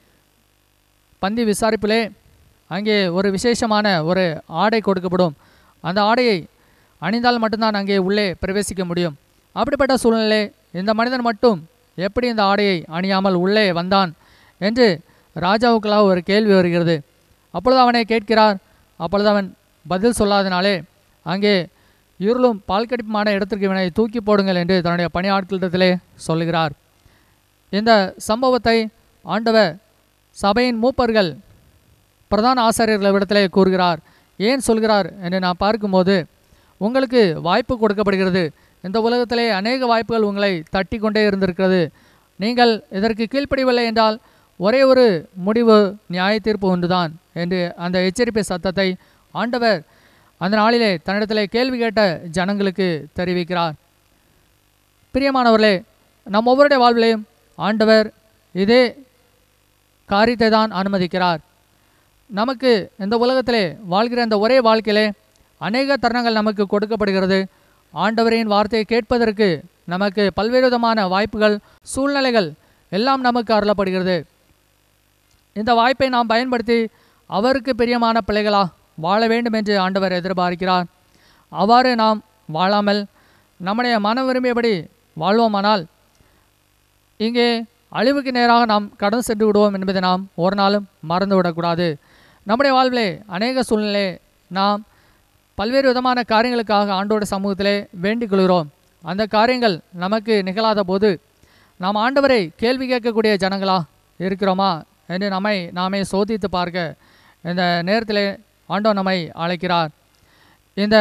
பந்தி விசாரிப்பிலே அங்கே ஒரு விசேஷமான ஒரு ஆடை கொடுக்கப்படும் அந்த ஆடையை அணிந்தால் மட்டும்தான் அங்கே உள்ளே பிரவேசிக்க முடியும் அப்படிப்பட்ட சூழ்நிலை இந்த மனிதன் மட்டும் எப்படி இந்த ஆடையை அணியாமல் உள்ளே வந்தான் என்று ராஜாவுக்களாக ஒரு கேள்வி வருகிறது அப்பொழுது அவனை கேட்கிறார் அப்பொழுது அவன் பதில் சொல்லாதனாலே அங்கே இருளும் பால் கடிப்புமான இடத்திற்கு இவனை தூக்கி போடுங்கள் என்று தன்னுடைய பணியாட்களிடத்திலே சொல்லுகிறார் இந்த சம்பவத்தை ஆண்டவர் சபையின் மூப்பர்கள் பிரதான ஆசிரியர்களிடத்திலே கூறுகிறார் ஏன் சொல்கிறார் என்று நான் பார்க்கும்போது உங்களுக்கு வாய்ப்பு கொடுக்கப்படுகிறது இந்த உலகத்திலே அநேக வாய்ப்புகள் உங்களை தட்டி கொண்டே இருந்திருக்கிறது நீங்கள் இதற்கு கீழ்ப்படியவில்லை என்றால் ஒரே ஒரு முடிவு நியாய தீர்ப்பு ஒன்றுதான் என்று அந்த எச்சரிப்பை சத்தத்தை ஆண்டவர் அந்த நாளிலே தன்னிடத்திலே கேள்வி கேட்ட ஜனங்களுக்கு தெரிவிக்கிறார் பிரியமானவர்களே நம் ஒவ்வொருடைய வாழ்விலையும் ஆண்டவர் இதே காரியத்தை தான் அனுமதிக்கிறார் நமக்கு இந்த உலகத்திலே வாழ்கிற இந்த ஒரே வாழ்க்கையிலே அநேக தருணங்கள் நமக்கு கொடுக்கப்படுகிறது ஆண்டவரின் வார்த்தையை கேட்பதற்கு நமக்கு பல்வேறு விதமான வாய்ப்புகள் சூழ்நிலைகள் எல்லாம் நமக்கு அருளப்படுகிறது இந்த வாய்ப்பை நாம் பயன்படுத்தி அவருக்கு பிரியமான பிள்ளைகளா வாழ வேண்டும் என்று ஆண்டவர் எதிர்பார்க்கிறார் அவ்வாறு நாம் வாழாமல் நம்முடைய மன விரும்பியபடி வாழ்வோமானால் இங்கே அழிவுக்கு நேராக நாம் கடந்து சென்று விடுவோம் என்பதை நாம் ஒரு நாளும் மறந்து விடக்கூடாது நம்முடைய வாழ்விலே அநேக சூழ்நிலை நாம் பல்வேறு விதமான காரியங்களுக்காக ஆண்டோட சமூகத்திலே வேண்டிக் கொள்கிறோம் அந்த காரியங்கள் நமக்கு நிகழாத போது நாம் ஆண்டவரை கேள்வி கேட்கக்கூடிய ஜனங்களா இருக்கிறோமா என்று நம்மை நாமே சோதித்து பார்க்க இந்த நேரத்திலே ஆண்டவர் நம்மை அழைக்கிறார் இந்த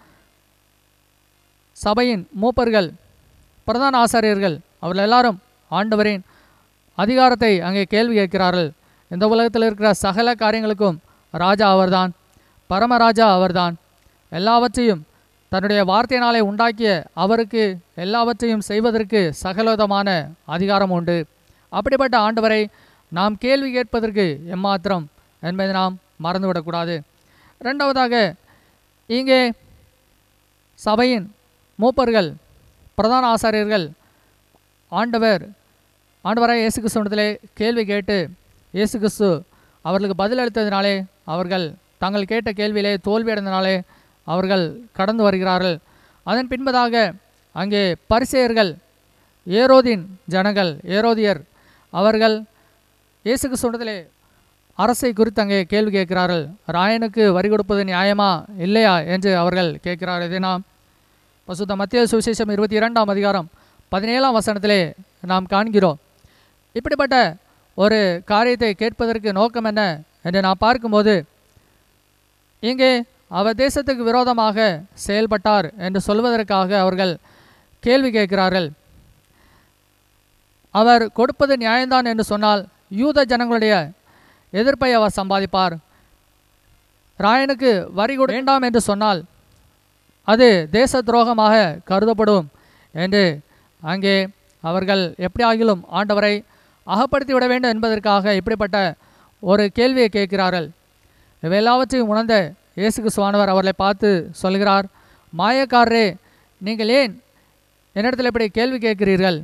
சபையின் மூப்பர்கள் பிரதான ஆசாரியர்கள் அவர்கள் எல்லாரும் ஆண்டவரின் அதிகாரத்தை அங்கே கேள்வி கேட்கிறார்கள் இந்த உலகத்தில் இருக்கிற சகல காரியங்களுக்கும் ராஜா அவர்தான் பரமராஜா அவர்தான் எல்லாவற்றையும் தன்னுடைய வார்த்தையினாலே உண்டாக்கிய அவருக்கு எல்லாவற்றையும் செய்வதற்கு சகலவிதமான அதிகாரம் உண்டு அப்படிப்பட்ட ஆண்டவரை நாம் கேள்வி கேட்பதற்கு எம்மாத்திரம் என்பதை நாம் மறந்துவிடக்கூடாது ரெண்டாவதாக இங்கே சபையின் மூப்பர்கள் பிரதான ஆசாரியர்கள் ஆண்டவர் ஆண்டவராய் இயேசு கிறிஸ்துவனிடத்திலே கேள்வி கேட்டு இயேசு கிறிஸ்து அவர்களுக்கு பதிலளித்ததினாலே அவர்கள் தாங்கள் கேட்ட கேள்வியிலே தோல்வியடைந்தனாலே அவர்கள் கடந்து வருகிறார்கள் அதன் பின்பதாக அங்கே பரிசேயர்கள் ஏரோதின் ஜனங்கள் ஏரோதியர் அவர்கள் இயேசு கிறிஸ்துவனிடத்திலே அரசை குறித்து அங்கே கேள்வி கேட்கிறார்கள் ராயனுக்கு வரி கொடுப்பது நியாயமா இல்லையா என்று அவர்கள் கேட்கிறார்கள் இதை நாம் பசுத்த மத்திய சுவிசேஷம் இருபத்தி இரண்டாம் அதிகாரம் பதினேழாம் வசனத்திலே நாம் காண்கிறோம் இப்படிப்பட்ட ஒரு காரியத்தை கேட்பதற்கு நோக்கம் என்ன என்று நான் பார்க்கும்போது இங்கே அவர் தேசத்துக்கு விரோதமாக செயல்பட்டார் என்று சொல்வதற்காக அவர்கள் கேள்வி கேட்கிறார்கள் அவர் கொடுப்பது நியாயம்தான் என்று சொன்னால் யூத ஜனங்களுடைய எதிர்ப்பை அவர் சம்பாதிப்பார் ராயனுக்கு வரி கொடு வேண்டாம் என்று சொன்னால் அது தேச துரோகமாக கருதப்படும் என்று அங்கே அவர்கள் எப்படியாகிலும் ஆண்டவரை அகப்படுத்தி விட வேண்டும் என்பதற்காக இப்படிப்பட்ட ஒரு கேள்வியை கேட்கிறார்கள் இவை எல்லாவற்றையும் உணர்ந்த இயேசு கிறிஸ்துவானவர் அவர்களை பார்த்து சொல்கிறார் மாயக்காரரே நீங்கள் ஏன் என்னிடத்தில் இப்படி கேள்வி கேட்கிறீர்கள்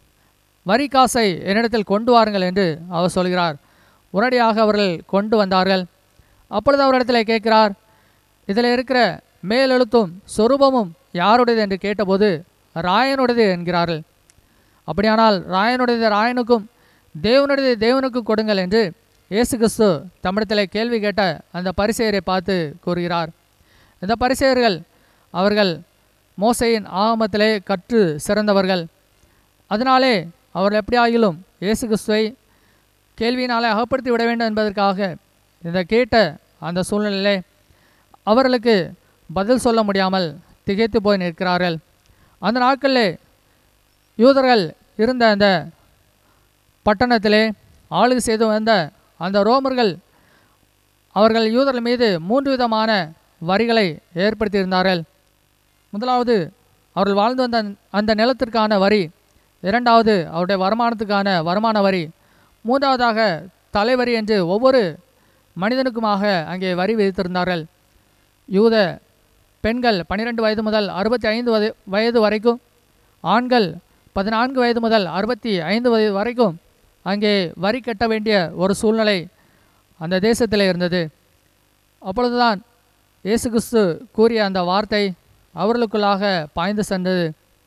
வரி காசை என்னிடத்தில் கொண்டு வாருங்கள் என்று அவர் சொல்கிறார் உடனடியாக அவர்கள் கொண்டு வந்தார்கள் அப்பொழுது அவரிடத்தில் கேட்கிறார் இதில் இருக்கிற மேலெழுத்தும் சொரூபமும் யாருடையது என்று கேட்டபோது ராயனுடையது என்கிறார்கள் அப்படியானால் ராயனுடையது ராயனுக்கும் தேவனுடையது தேவனுக்கும் கொடுங்கள் என்று இயேசு கிறிஸ்து தம்மிடத்தில் கேள்வி கேட்ட அந்த பரிசெயரை பார்த்து கூறுகிறார் இந்த பரிசெயர்கள் அவர்கள் மோசையின் ஆகமத்திலே கற்று சிறந்தவர்கள் அதனாலே அவர்கள் எப்படியாகிலும் இயேசு கிறிஸ்துவை கேள்வியினாலே அகப்படுத்தி விட வேண்டும் என்பதற்காக இதை கேட்ட அந்த சூழ்நிலையிலே அவர்களுக்கு பதில் சொல்ல முடியாமல் திகைத்து போய் நிற்கிறார்கள் அந்த நாட்களிலே யூதர்கள் இருந்த அந்த பட்டணத்திலே ஆளுகை செய்து வந்த அந்த ரோமர்கள் அவர்கள் யூதர்கள் மீது மூன்று விதமான வரிகளை ஏற்படுத்தியிருந்தார்கள் முதலாவது அவர்கள் வாழ்ந்து வந்த அந்த நிலத்திற்கான வரி இரண்டாவது அவருடைய வருமானத்துக்கான வருமான வரி மூன்றாவதாக தலைவரி என்று ஒவ்வொரு மனிதனுக்குமாக அங்கே வரி விதித்திருந்தார்கள் யூத பெண்கள் பன்னிரெண்டு வயது முதல் அறுபத்தி ஐந்து வயது வயது வரைக்கும் ஆண்கள் பதினான்கு வயது முதல் அறுபத்தி ஐந்து வயது வரைக்கும் அங்கே வரி கட்ட வேண்டிய ஒரு சூழ்நிலை அந்த தேசத்தில் இருந்தது அப்பொழுதுதான் இயேசு கிறிஸ்து கூறிய அந்த வார்த்தை அவர்களுக்குள்ளாக பாய்ந்து சென்றது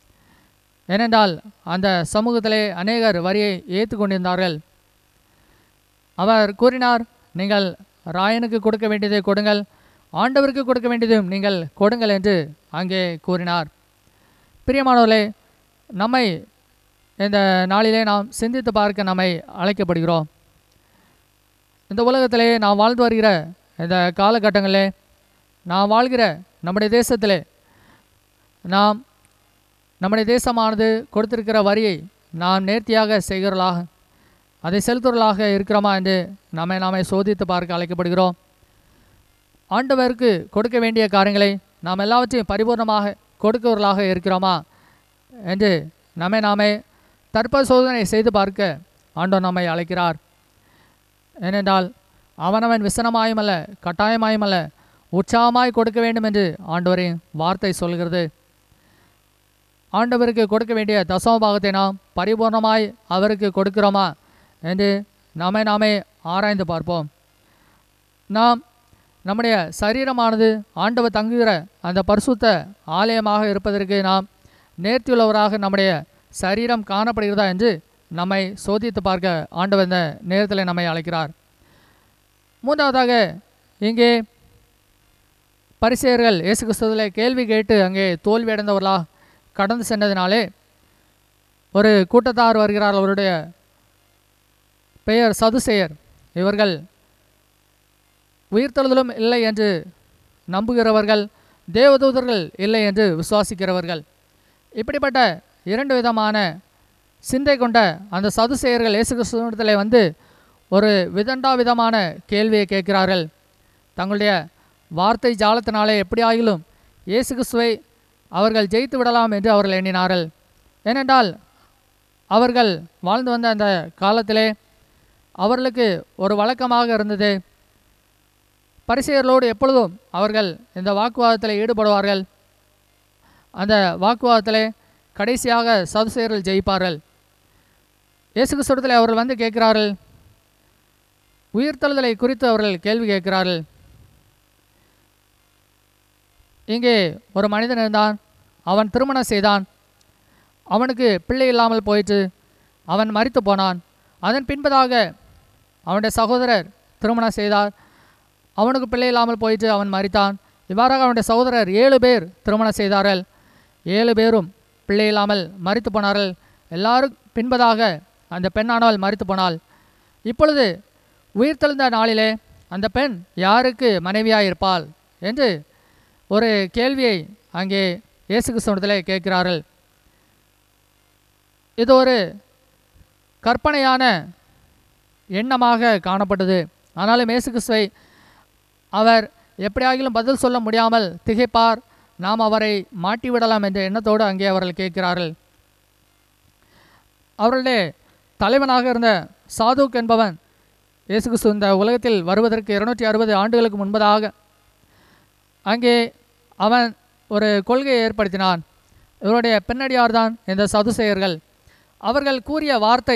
ஏனென்றால் அந்த சமூகத்திலே அநேகர் வரியை ஏற்று கொண்டிருந்தார்கள் அவர் கூறினார் நீங்கள் ராயனுக்கு கொடுக்க வேண்டியதை கொடுங்கள் ஆண்டவருக்கு கொடுக்க வேண்டியதும் நீங்கள் கொடுங்கள் என்று அங்கே கூறினார் பிரியமானவர்களே நம்மை இந்த நாளிலே நாம் சிந்தித்து பார்க்க நம்மை அழைக்கப்படுகிறோம் இந்த உலகத்திலே நாம் வாழ்ந்து வருகிற இந்த காலகட்டங்களிலே நாம் வாழ்கிற நம்முடைய தேசத்திலே நாம் நம்முடைய தேசமானது கொடுத்திருக்கிற வரியை நாம் நேர்த்தியாக செய்கிறவர்களாக அதை செலுத்துவர்களாக இருக்கிறோமா என்று நம்மை நாமே சோதித்து பார்க்க அழைக்கப்படுகிறோம் ஆண்டவருக்கு கொடுக்க வேண்டிய காரியங்களை நாம் எல்லாவற்றையும் பரிபூர்ணமாக கொடுக்கிறவர்களாக இருக்கிறோமா என்று நம்மை நாமே தற்பரிசோதனை செய்து பார்க்க ஆண்டவர் நம்மை அழைக்கிறார் ஏனென்றால் அவனவன் விசனமாயும் அல்ல கட்டாயமாயும் அல்ல உற்சாகமாய் கொடுக்க வேண்டும் என்று ஆண்டவரின் வார்த்தை சொல்கிறது ஆண்டவருக்கு கொடுக்க வேண்டிய தசம பாகத்தை நாம் பரிபூர்ணமாய் அவருக்கு கொடுக்கிறோமா என்று நாமே நாமே ஆராய்ந்து பார்ப்போம் நாம் நம்முடைய சரீரமானது ஆண்டவர் தங்குகிற அந்த பரிசுத்த ஆலயமாக இருப்பதற்கு நாம் நேர்த்தியுள்ளவராக நம்முடைய சரீரம் காணப்படுகிறதா என்று நம்மை சோதித்து பார்க்க ஆண்டவர் இந்த நேரத்தில் நம்மை அழைக்கிறார் மூன்றாவதாக இங்கே பரிசேயர்கள் இயேசு கிறிஸ்துவிலே கேள்வி கேட்டு அங்கே தோல்வியடைந்தவர்களாக கடந்து சென்றதினாலே ஒரு கூட்டத்தார் வருகிறார் அவருடைய பெயர் சதுசேயர் இவர்கள் உயிர்த்தெழுதலும் இல்லை என்று நம்புகிறவர்கள் தேவதூதர்கள் இல்லை என்று விசுவாசிக்கிறவர்கள் இப்படிப்பட்ட இரண்டு விதமான சிந்தை கொண்ட அந்த சதுசேயர்கள் இயேசு கிறிஸ்துவத்தில் வந்து ஒரு விதண்டா விதமான கேள்வியை கேட்கிறார்கள் தங்களுடைய வார்த்தை ஜாலத்தினாலே எப்படியாகிலும் இயேசு கிறிஸ்துவை அவர்கள் ஜெயித்து விடலாம் என்று அவர்கள் எண்ணினார்கள் ஏனென்றால் அவர்கள் வாழ்ந்து வந்த அந்த காலத்திலே அவர்களுக்கு ஒரு வழக்கமாக இருந்தது பரிசெயர்களோடு எப்பொழுதும் அவர்கள் இந்த வாக்குவாதத்தில் ஈடுபடுவார்கள் அந்த வாக்குவாதத்திலே கடைசியாக சதுசேயர்கள் ஜெயிப்பார்கள் இயேசு கிறிஸ்துவத்தில் அவர்கள் வந்து கேட்கிறார்கள் உயிர்த்தெழுதலை குறித்து அவர்கள் கேள்வி கேட்கிறார்கள் இங்கே ஒரு மனிதன் இருந்தான் அவன் திருமணம் செய்தான் அவனுக்கு பிள்ளை இல்லாமல் போயிற்று அவன் மரித்து போனான் அதன் பின்பதாக அவனுடைய சகோதரர் திருமணம் செய்தார் அவனுக்கு பிள்ளை இல்லாமல் போயிட்டு அவன் மரித்தான் இவ்வாறாக அவனுடைய சகோதரர் ஏழு பேர் திருமணம் செய்தார்கள் ஏழு பேரும் பிள்ளை இல்லாமல் மரித்து போனார்கள் எல்லாரும் பின்பதாக அந்த பெண்ணானவள் மரித்து போனாள் இப்பொழுது உயிர்த்தெழுந்த நாளிலே அந்த பெண் யாருக்கு மனைவியாக இருப்பாள் என்று ஒரு கேள்வியை அங்கே இயேசு கிறிஸ்தவத்திலே கேட்கிறார்கள் இது ஒரு கற்பனையான எண்ணமாக காணப்பட்டது ஆனாலும் இயேசு கிறிஸ்துவை அவர் எப்படியாகிலும் பதில் சொல்ல முடியாமல் திகைப்பார் நாம் அவரை மாட்டிவிடலாம் என்ற எண்ணத்தோடு அங்கே அவர்கள் கேட்கிறார்கள் அவர்களுடைய தலைவனாக இருந்த சாதுக் என்பவன் இயேசு கிறிஸ்து இந்த உலகத்தில் வருவதற்கு இருநூற்றி அறுபது ஆண்டுகளுக்கு முன்பதாக அங்கே அவன் ஒரு கொள்கையை ஏற்படுத்தினான் இவருடைய பின்னடியார்தான் இந்த சதுசேயர்கள் அவர்கள் கூறிய வார்த்தை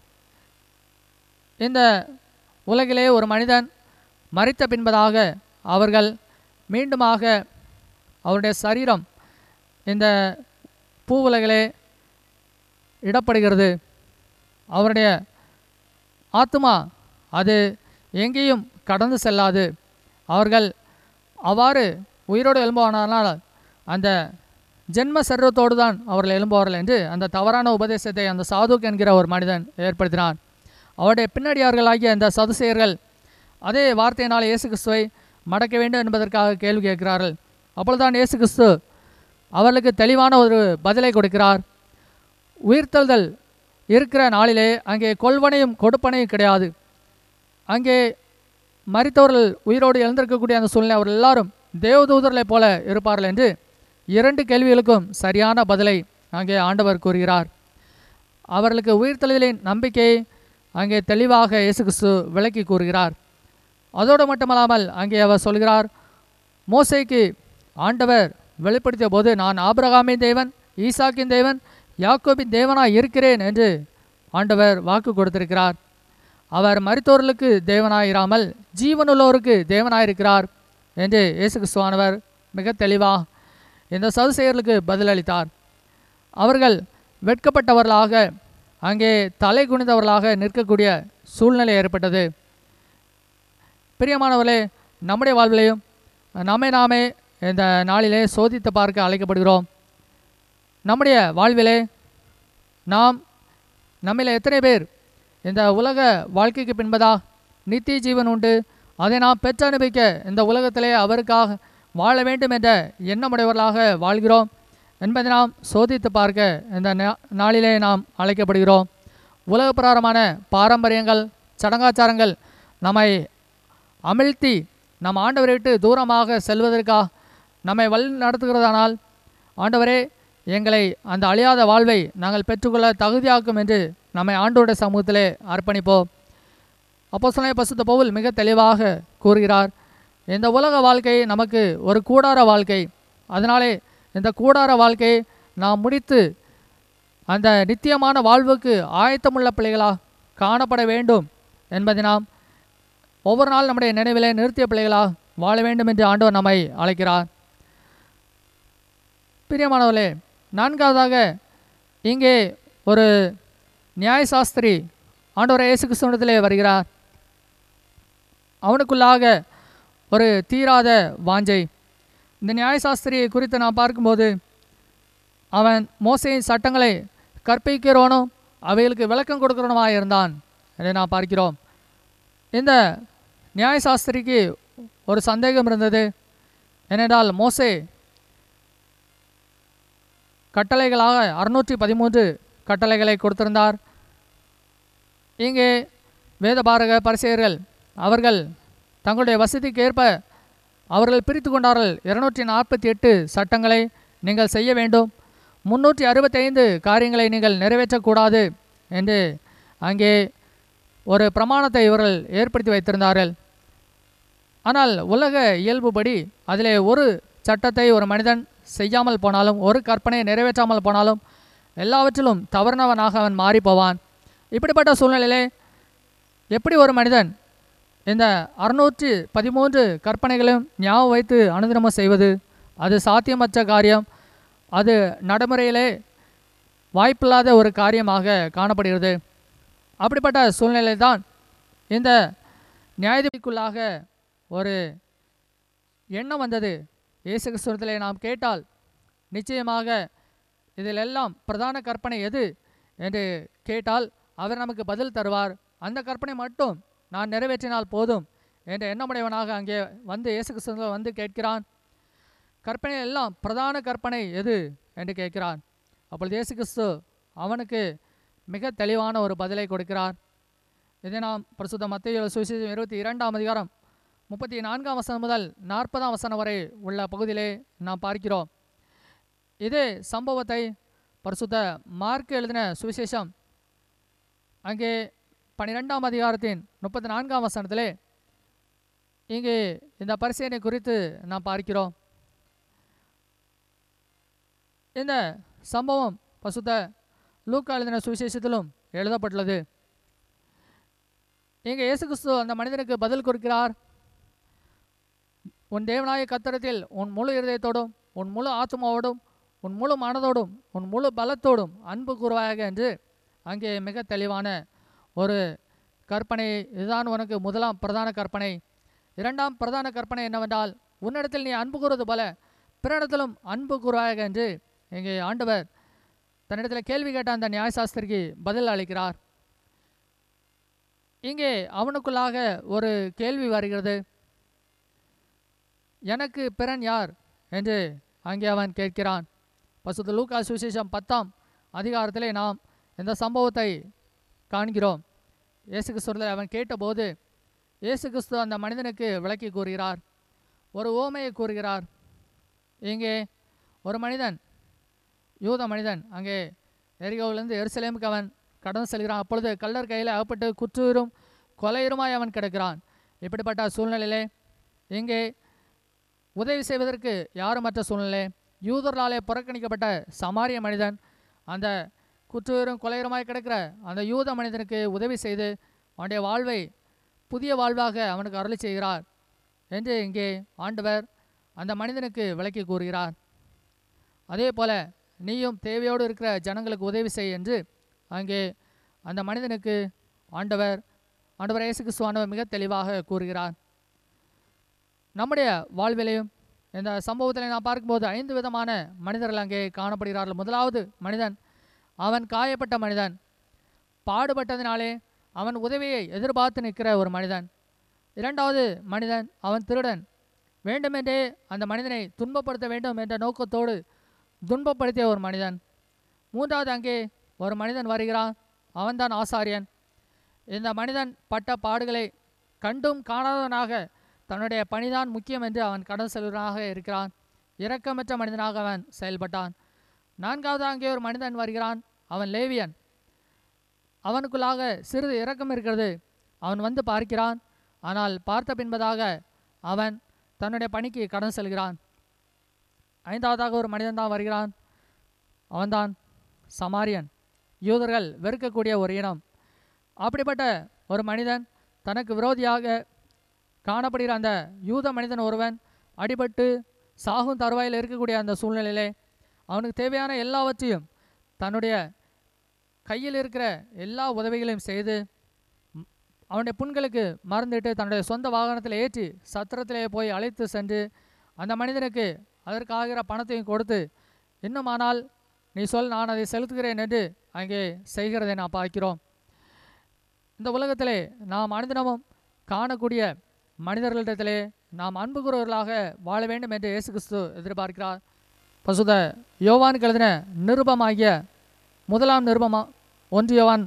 இந்த உலகிலே ஒரு மனிதன் மறித்த பின்பதாக அவர்கள் மீண்டுமாக அவருடைய சரீரம் இந்த பூவுலகிலே இடப்படுகிறது அவருடைய ஆத்மா அது எங்கேயும் கடந்து செல்லாது அவர்கள் அவ்வாறு உயிரோடு எழும்புவானால் அந்த ஜென்ம சரீரத்தோடு தான் அவர்கள் எழும்புவார்கள் என்று அந்த தவறான உபதேசத்தை அந்த சாதுக் என்கிற ஒரு மனிதன் ஏற்படுத்தினான் அவருடைய பின்னடியார்களாகிய அந்த சதுசேயர்கள் அதே வார்த்தையினால் இயேசு கிறிஸ்துவை மடக்க வேண்டும் என்பதற்காக கேள்வி கேட்கிறார்கள் அப்பொழுதுதான் இயேசு கிறிஸ்து அவர்களுக்கு தெளிவான ஒரு பதிலை கொடுக்கிறார் உயிர்த்தெழுதல் இருக்கிற நாளிலே அங்கே கொள்வனையும் கொடுப்பனையும் கிடையாது அங்கே மரித்தவர்கள் உயிரோடு எழுந்திருக்கக்கூடிய அந்த சூழ்நிலை அவர்கள் எல்லாரும் தேவதூதர்களைப் போல இருப்பார்கள் என்று இரண்டு கேள்விகளுக்கும் சரியான பதிலை அங்கே ஆண்டவர் கூறுகிறார் அவர்களுக்கு உயிர்த்தெழுதலின் நம்பிக்கையை அங்கே தெளிவாக இயேசு கிறிஸ்து விளக்கி கூறுகிறார் அதோடு மட்டுமல்லாமல் அங்கே அவர் சொல்கிறார் மோசைக்கு ஆண்டவர் வெளிப்படுத்திய போது நான் ஆபிரகாமின் தேவன் ஈசாக்கின் தேவன் யாக்கோபின் தேவனாய் இருக்கிறேன் என்று ஆண்டவர் வாக்கு கொடுத்திருக்கிறார் அவர் மரித்தோர்களுக்கு தேவனாயிராமல் ஜீவனுள்ளோருக்கு தேவனாயிருக்கிறார் என்று இயேசு கிறிஸ்துவானவர் மிக தெளிவாக இந்த சதுசெயர்களுக்கு பதிலளித்தார் அவர்கள் வெட்கப்பட்டவர்களாக அங்கே தலை குனிந்தவர்களாக நிற்கக்கூடிய சூழ்நிலை ஏற்பட்டது பிரியமானவர்களே நம்முடைய வாழ்விலையும் நம்மை நாமே இந்த நாளிலே சோதித்து பார்க்க அழைக்கப்படுகிறோம் நம்முடைய வாழ்விலே நாம் நம்மில் எத்தனை பேர் இந்த உலக வாழ்க்கைக்கு பின்பதா நித்திய ஜீவன் உண்டு அதை நாம் பெற்று அனுபவிக்க இந்த உலகத்திலே அவருக்காக வாழ வேண்டும் என்ற எண்ணமுடையவர்களாக வாழ்கிறோம் என்பதை நாம் சோதித்து பார்க்க இந்த நா- நாளிலே நாம் அழைக்கப்படுகிறோம் உலக பிரகாரமான பாரம்பரியங்கள் சடங்காச்சாரங்கள் நம்மை அமிழ்த்தி நம் ஆண்டவரை விட்டு தூரமாக செல்வதற்காக நம்மை வழி நடத்துகிறதானால் ஆண்டவரே எங்களை அந்த அழியாத வாழ்வை நாங்கள் பெற்றுக்கொள்ள தகுதியாக்கும் என்று நம்மை ஆண்டோட சமூகத்திலே அர்ப்பணிப்போம் அப்போ சொன்ன பசுத்த பவுல் மிக தெளிவாக கூறுகிறார் இந்த உலக வாழ்க்கை நமக்கு ஒரு கூடார வாழ்க்கை அதனாலே இந்த கூடார வாழ்க்கையை நாம் முடித்து அந்த நித்தியமான வாழ்வுக்கு ஆயத்தமுள்ள பிள்ளைகளாக காணப்பட வேண்டும் என்பதை நாம் ஒவ்வொரு நாள் நம்முடைய நினைவிலே நிறுத்திய பிள்ளைகளாக வாழ வேண்டும் என்று ஆண்டவர் நம்மை அழைக்கிறார் பிரியமானவர்களே நான்காவதாக இங்கே ஒரு நியாயசாஸ்திரி ஆண்டவர் இயேசு கிறிஸ்துவத்திலே வருகிறார் அவனுக்குள்ளாக ஒரு தீராத வாஞ்சை இந்த நியாயசாஸ்திரியை குறித்து நாம் பார்க்கும்போது அவன் மோசையின் சட்டங்களை கற்பிக்கிறவனும் அவைகளுக்கு விளக்கம் கொடுக்கிறவனுமாக இருந்தான் என்று நாம் பார்க்கிறோம் இந்த நியாயசாஸ்திரிக்கு ஒரு சந்தேகம் இருந்தது ஏனென்றால் மோசே கட்டளைகளாக அறுநூற்றி பதிமூன்று கட்டளைகளை கொடுத்திருந்தார் இங்கே வேதபாரக பரிசெயர்கள் அவர்கள் தங்களுடைய வசதிக்கு ஏற்ப அவர்கள் பிரித்து கொண்டார்கள் இருநூற்றி நாற்பத்தி எட்டு சட்டங்களை நீங்கள் செய்ய வேண்டும் முன்னூற்றி அறுபத்தைந்து காரியங்களை நீங்கள் நிறைவேற்றக்கூடாது என்று அங்கே ஒரு பிரமாணத்தை இவர்கள் ஏற்படுத்தி வைத்திருந்தார்கள் ஆனால் உலக இயல்புபடி அதிலே ஒரு சட்டத்தை ஒரு மனிதன் செய்யாமல் போனாலும் ஒரு கற்பனையை நிறைவேற்றாமல் போனாலும் எல்லாவற்றிலும் தவறுனவனாக அவன் மாறி போவான் இப்படிப்பட்ட சூழ்நிலையிலே எப்படி ஒரு மனிதன் இந்த அறுநூற்றி பதிமூன்று கற்பனைகளையும் ஞாபகம் வைத்து அனுதினமும் செய்வது அது சாத்தியமற்ற காரியம் அது நடைமுறையிலே வாய்ப்பில்லாத ஒரு காரியமாக காணப்படுகிறது அப்படிப்பட்ட சூழ்நிலை தான் இந்த நியாயதிக்குள்ளாக ஒரு எண்ணம் வந்தது இயேசு கிறிஸ்துவத்திலே நாம் கேட்டால் நிச்சயமாக இதிலெல்லாம் பிரதான கற்பனை எது என்று கேட்டால் அவர் நமக்கு பதில் தருவார் அந்த கற்பனை மட்டும் நான் நிறைவேற்றினால் போதும் என்ற எண்ணமுடையவனாக அங்கே வந்து இயேசு கிறிஸ்துவ வந்து கேட்கிறான் கற்பனை எல்லாம் பிரதான கற்பனை எது என்று கேட்கிறான் அப்பொழுது இயேசு கிறிஸ்து அவனுக்கு மிக தெளிவான ஒரு பதிலை கொடுக்கிறார் இதை நாம் பிரசுத்த மத்திய சுவிசேஷம் இருபத்தி இரண்டாம் அதிகாரம் முப்பத்தி நான்காம் வசனம் முதல் நாற்பதாம் வசனம் வரை உள்ள பகுதியிலே நாம் பார்க்கிறோம் இதே சம்பவத்தை பரிசுத்த மார்க் எழுதின சுவிசேஷம் அங்கே பன்னிரெண்டாம் அதிகாரத்தின் முப்பத்தி நான்காம் வசனத்திலே இங்கே இந்த பரிசீலனை குறித்து நாம் பார்க்கிறோம் இந்த சம்பவம் பசுத்த லூக்கா எழுதின சுவிசேஷத்திலும் எழுதப்பட்டுள்ளது இங்கே இயேசு கிறிஸ்து அந்த மனிதனுக்கு பதில் கொடுக்கிறார் உன் தேவனாய கத்தரத்தில் உன் முழு இருதயத்தோடும் உன் முழு ஆத்மாவோடும் உன் முழு மனதோடும் உன் முழு பலத்தோடும் அன்பு கூறுவாயாக என்று அங்கே மிக தெளிவான ஒரு கற்பனை இதுதான் உனக்கு முதலாம் பிரதான கற்பனை இரண்டாம் பிரதான கற்பனை என்னவென்றால் உன்னிடத்தில் நீ அன்பு கூறுவது போல பிறனிடத்திலும் அன்பு கூறுவாயாக என்று இங்கே ஆண்டவர் தன்னிடத்தில் கேள்வி கேட்ட அந்த நியாயசாஸ்திரிக்கு பதில் அளிக்கிறார் இங்கே அவனுக்குள்ளாக ஒரு கேள்வி வருகிறது எனக்கு பிறன் யார் என்று அங்கே அவன் கேட்கிறான் பசுத்த லூக்கா சுவிசேஷம் பத்தாம் அதிகாரத்திலே நாம் இந்த சம்பவத்தை காண்கிறோம் இயேசு கிறிஸ்துவில் அவன் கேட்டபோது இயேசு கிறிஸ்து அந்த மனிதனுக்கு விளக்கி கூறுகிறார் ஒரு ஓமையை கூறுகிறார் இங்கே ஒரு மனிதன் யூத மனிதன் அங்கே எரிகோவிலிருந்து எருசலேமுக்கு அவன் கடந்து செல்கிறான் அப்பொழுது கள்ளர் கையில் அகப்பட்டு குற்றுயிரும் கொலையுருமாய் அவன் கிடக்கிறான் இப்படிப்பட்ட சூழ்நிலையிலே இங்கே உதவி செய்வதற்கு யாருமற்ற சூழ்நிலை யூதர்களாலே புறக்கணிக்கப்பட்ட சமாரிய மனிதன் அந்த குற்றுயிரும் கொலையுருமாய் கிடக்கிற அந்த யூத மனிதனுக்கு உதவி செய்து அவனுடைய வாழ்வை புதிய வாழ்வாக அவனுக்கு அருளி செய்கிறார் என்று இங்கே ஆண்டவர் அந்த மனிதனுக்கு விளக்கி கூறுகிறார் அதே போல நீயும் தேவையோடு இருக்கிற ஜனங்களுக்கு உதவி செய் என்று அங்கே அந்த மனிதனுக்கு ஆண்டவர் ஆண்டவர் இயேசு கிறிஸ்து ஆண்டவர் மிக தெளிவாக கூறுகிறார் நம்முடைய வாழ்விலையும் இந்த சம்பவத்தில் நான் பார்க்கும்போது ஐந்து விதமான மனிதர்கள் அங்கே காணப்படுகிறார்கள் முதலாவது மனிதன் அவன் காயப்பட்ட மனிதன் பாடுபட்டதினாலே அவன் உதவியை எதிர்பார்த்து நிற்கிற ஒரு மனிதன் இரண்டாவது மனிதன் அவன் திருடன் வேண்டுமென்றே அந்த மனிதனை துன்பப்படுத்த வேண்டும் என்ற நோக்கத்தோடு துன்பப்படுத்திய ஒரு மனிதன் மூன்றாவது அங்கே ஒரு மனிதன் வருகிறான் அவன்தான் ஆசாரியன் இந்த மனிதன் பட்ட பாடுகளை கண்டும் காணாதவனாக தன்னுடைய பணிதான் முக்கியம் என்று அவன் கடன் செல்வனாக இருக்கிறான் இரக்கமற்ற மனிதனாக அவன் செயல்பட்டான் நான்காவது அங்கே ஒரு மனிதன் வருகிறான் அவன் லேவியன் அவனுக்குள்ளாக சிறிது இரக்கம் இருக்கிறது அவன் வந்து பார்க்கிறான் ஆனால் பார்த்த பின்பதாக அவன் தன்னுடைய பணிக்கு கடன் செல்கிறான் ஐந்தாவதாக ஒரு மனிதன் தான் வருகிறான் அவன்தான் சமாரியன் யூதர்கள் வெறுக்கக்கூடிய ஒரு இனம் அப்படிப்பட்ட ஒரு மனிதன் தனக்கு விரோதியாக காணப்படுகிற அந்த யூத மனிதன் ஒருவன் அடிபட்டு சாகும் தருவாயில் இருக்கக்கூடிய அந்த சூழ்நிலையிலே அவனுக்கு தேவையான எல்லாவற்றையும் தன்னுடைய கையில் இருக்கிற எல்லா உதவிகளையும் செய்து ம், அவனுடைய புண்களுக்கு மறந்துட்டு தன்னுடைய சொந்த வாகனத்தில் ஏற்றி சத்திரத்திலே போய் அழைத்து சென்று அந்த மனிதனுக்கு அதற்காகிற பணத்தையும் கொடுத்து இன்னுமானால் நீ சொல் நான் அதை செலுத்துகிறேன் என்று அங்கே செய்கிறதை நாம் பார்க்கிறோம் இந்த உலகத்திலே நாம் அனுதினமும் காணக்கூடிய மனிதர்களிடத்திலே நாம் அன்பு கூறுவர்களாக வாழ வேண்டும் என்று இயேசு கிறிஸ்து எதிர்பார்க்கிறார் பசுத யோவானுக்கு எழுதின நிருபமாகிய முதலாம் நிருபமா ஒன்று யோவான்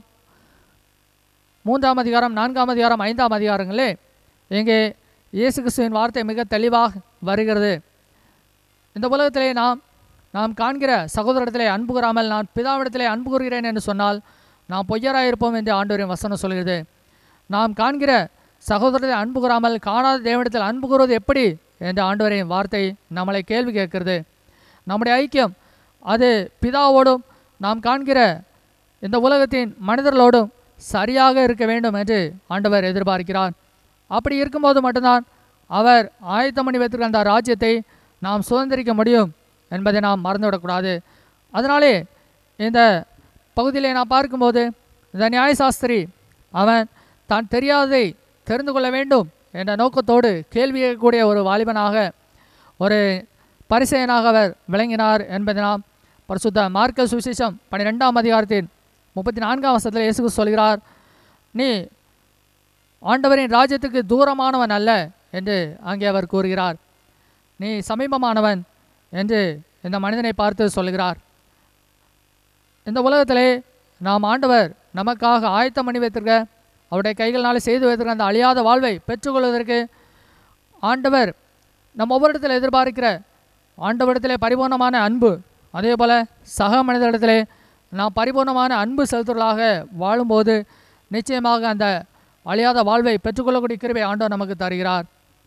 மூன்றாம் அதிகாரம் நான்காம் அதிகாரம் ஐந்தாம் அதிகாரங்களே இங்கே இயேசு கிறிஸ்துவின் வார்த்தை மிக தெளிவாக வருகிறது இந்த உலகத்திலே நாம் நாம் காண்கிற சகோதரத்திலே அன்பு கூறாமல் நான் பிதாவிடத்திலே அன்பு கூறுகிறேன் என்று சொன்னால் நாம் பொய்யராயிருப்போம் என்று ஆண்டவரின் வசனம் சொல்கிறது நாம் காண்கிற சகோதரத்தை அன்பு கூறாமல் காணாத தேவனிடத்தில் அன்பு கூறுவது எப்படி என்ற ஆண்டவரின் வார்த்தை நம்மளை கேள்வி கேட்கிறது நம்முடைய ஐக்கியம் அது பிதாவோடும் நாம் காண்கிற இந்த உலகத்தின் மனிதர்களோடும் சரியாக இருக்க வேண்டும் என்று ஆண்டவர் எதிர்பார்க்கிறார் அப்படி இருக்கும்போது மட்டும்தான் அவர் ஆயத்தம் பண்ணி வைத்திருக்கிற அந்த ராஜ்யத்தை நாம் சுதந்திரிக்க முடியும் என்பதை நாம் மறந்துவிடக்கூடாது அதனாலே இந்த பகுதியிலே நான் பார்க்கும்போது இந்த நியாயசாஸ்திரி அவன் தான் தெரியாததை தெரிந்து கொள்ள வேண்டும் என்ற நோக்கத்தோடு கேள்வி கேட்கக்கூடிய ஒரு வாலிபனாக ஒரு பரிசெயனாக அவர் விளங்கினார் என்பதை நாம் பரிசுத்த மார்க்க சுவிசேஷம் பன்னிரெண்டாம் அதிகாரத்தின் முப்பத்தி நான்காம் வருஷத்தில் இயேசு கிறிஸ்து சொல்கிறார் நீ ஆண்டவரின் ராஜ்யத்துக்கு தூரமானவன் அல்ல என்று அங்கே அவர் கூறுகிறார் நீ சமீபமானவன் என்று இந்த மனிதனை பார்த்து சொல்கிறார் இந்த உலகத்திலே நாம் ஆண்டவர் நமக்காக ஆயத்தம் பண்ணி வைத்திருக்க அவருடைய கைகளால் செய்து வைத்திருக்க அந்த அழியாத வாழ்வை பெற்றுக்கொள்வதற்கு ஆண்டவர் நம் ஒவ்வொருடத்தில் எதிர்பார்க்கிற ஆண்டவரிடத்திலே பரிபூர்ணமான அன்பு அதே போல் சக மனிதரிடத்திலே நாம் பரிபூர்ணமான அன்பு செலுத்துவர்களாக வாழும்போது நிச்சயமாக அந்த அழியாத வாழ்வை பெற்றுக்கொள்ளக்கூடிய கிருபை ஆண்டவர் நமக்கு தருகிறார்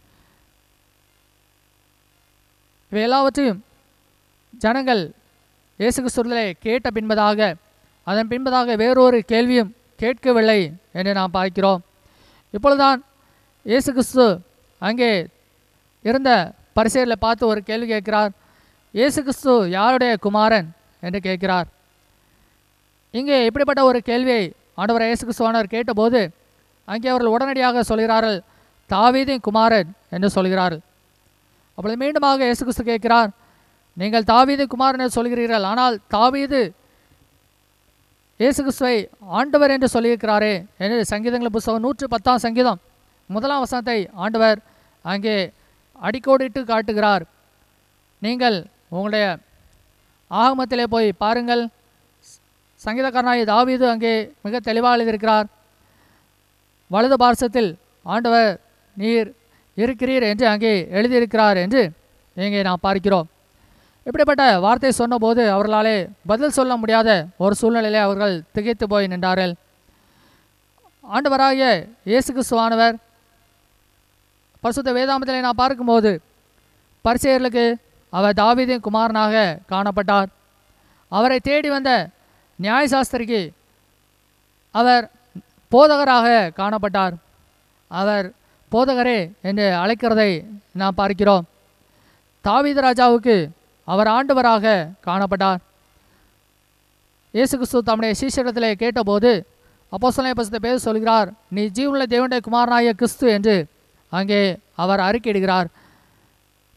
இவை எல்லாவற்றையும் ஜனங்கள் இயேசு கிறிஸ்துவிலே கேட்ட பின்பதாக அதன் பின்பதாக வேறொரு கேள்வியும் கேட்கவில்லை என்று நாம் பார்க்கிறோம் இப்பொழுதுதான் இயேசு கிறிஸ்து அங்கே இருந்த பரிசேரில் பார்த்து ஒரு கேள்வி கேட்கிறார் இயேசு கிறிஸ்து யாருடைய குமாரன் என்று கேட்கிறார் இங்கே இப்படிப்பட்ட ஒரு கேள்வியை ஆண்டவர் இயேசு கிறிஸ்துவானவர் கேட்டபோது அங்கே அவர்கள் உடனடியாக சொல்கிறார்கள் தாவீதின் குமாரன் என்று சொல்கிறார்கள் அப்பொழுது மீண்டுமாக இயேசு கிறிஸ்து கேட்கிறார் நீங்கள் தாவீது குமாரன் என்று சொல்கிறீர்கள் ஆனால் தாவீது இயேசு கிறிஸ்துவை ஆண்டவர் என்று சொல்லியிருக்கிறாரே என்று சங்கீதங்கள் புஸ்தகம் நூற்று பத்தாம் சங்கீதம் முதலாம் வசனத்தை ஆண்டவர் அங்கே அடிக்கோடிட்டு காட்டுகிறார் நீங்கள் உங்களுடைய ஆகமத்திலே போய் பாருங்கள் சங்கீதக்காரனாய் தாவீது அங்கே மிக தெளிவாக எழுதியிருக்கிறார் வலது பார்சத்தில் ஆண்டவர் நீர் இருக்கிறீர் என்று அங்கே எழுதியிருக்கிறார் என்று இங்கே நாம் பார்க்கிறோம் இப்படிப்பட்ட வார்த்தை சொன்னபோது அவர்களாலே பதில் சொல்ல முடியாத ஒரு சூழ்நிலையிலே அவர்கள் திகைத்து போய் நின்றார்கள் ஆண்டவராகிய இயேசு கிறிஸ்துவானவர் பரிசுத்த வேதாமத்திலே நான் பார்க்கும்போது பரிசெயர்களுக்கு அவர் தாவீதின் குமாரனாக காணப்பட்டார் அவரை தேடி வந்த நியாயசாஸ்திரிக்கு அவர் போதகராக காணப்பட்டார் அவர் போதகரே என்று அழைக்கிறதை நாம் பார்க்கிறோம் தாவீது ராஜாவுக்கு அவர் ஆண்டவராக காணப்பட்டார் இயேசு கிறிஸ்து தம்முடைய சீஷரிடத்திலே கேட்டபோது அப்போஸ்தலனை பசத்தை பேர் சொல்கிறார் நீ ஜீவனுள்ள தேவனுடைய குமாரனாய கிறிஸ்து என்று அங்கே அவர் அறிக்கையிடுகிறார்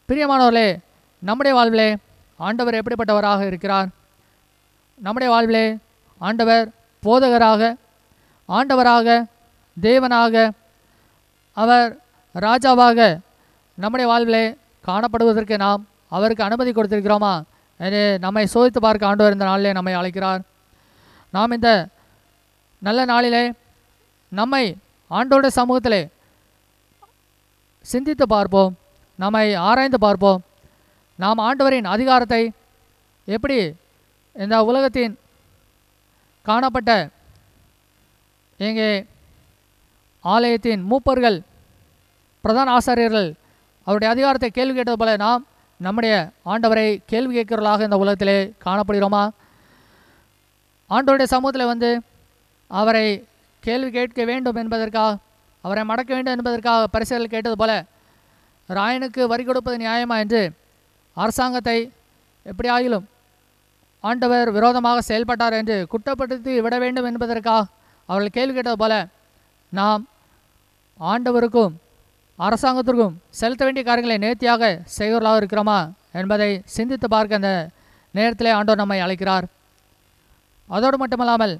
பிரியமானவர்களே நம்முடைய வாழ்விலே ஆண்டவர் எப்படிப்பட்டவராக இருக்கிறார் நம்முடைய வாழ்விலே ஆண்டவர் போதகராக ஆண்டவராக தேவனாக அவர் ராஜாவாக நம்முடைய வாழ்விலே காணப்படுவதற்கு நாம் அவருக்கு அனுமதி கொடுத்திருக்கிறோமா என்று நம்மை சோதித்து பார்க்க ஆண்டவர் இந்த நாளிலே நம்மை அழைக்கிறார் நாம் இந்த நல்ல நாளிலே நம்மை ஆண்டோட சமூகத்திலே சிந்தித்து பார்ப்போம் நம்மை ஆராய்ந்து பார்ப்போம் நாம் ஆண்டவரின் அதிகாரத்தை எப்படி இந்த உலகத்தின் காணப்பட்ட இங்கே ஆலயத்தின் மூப்பர்கள் பிரதான ஆசாரியர்கள் அவருடைய அதிகாரத்தை கேள்வி கேட்டது போல நாம் நம்முடைய ஆண்டவரை கேள்வி கேட்கிறவர்களாக இந்த உலகத்திலே காணப்படுகிறோமா ஆண்டவருடைய சமூகத்தில் வந்து அவரை கேள்வி கேட்க வேண்டும் என்பதற்காக அவரை மடக்க வேண்டும் என்பதற்காக பரிசுகள் கேட்டது போல ராயனுக்கு வரி கொடுப்பது நியாயமா என்று அரசாங்கத்தை எப்படியாகிலும் ஆண்டவர் விரோதமாக செயல்பட்டார் என்று குற்றப்படுத்தி விட வேண்டும் என்பதற்காக அவர்கள் கேள்வி கேட்டது போல நாம் ஆண்டவருக்கும் அரசாங்கத்திற்கும் செலுத்த வேண்டிய காரியங்களை நேர்த்தியாக செய்வர்களாக இருக்கிறோமா என்பதை சிந்தித்து பார்க்க அந்த நேரத்திலே ஆண்டவர் நம்மை அழைக்கிறார் அதோடு மட்டுமல்லாமல்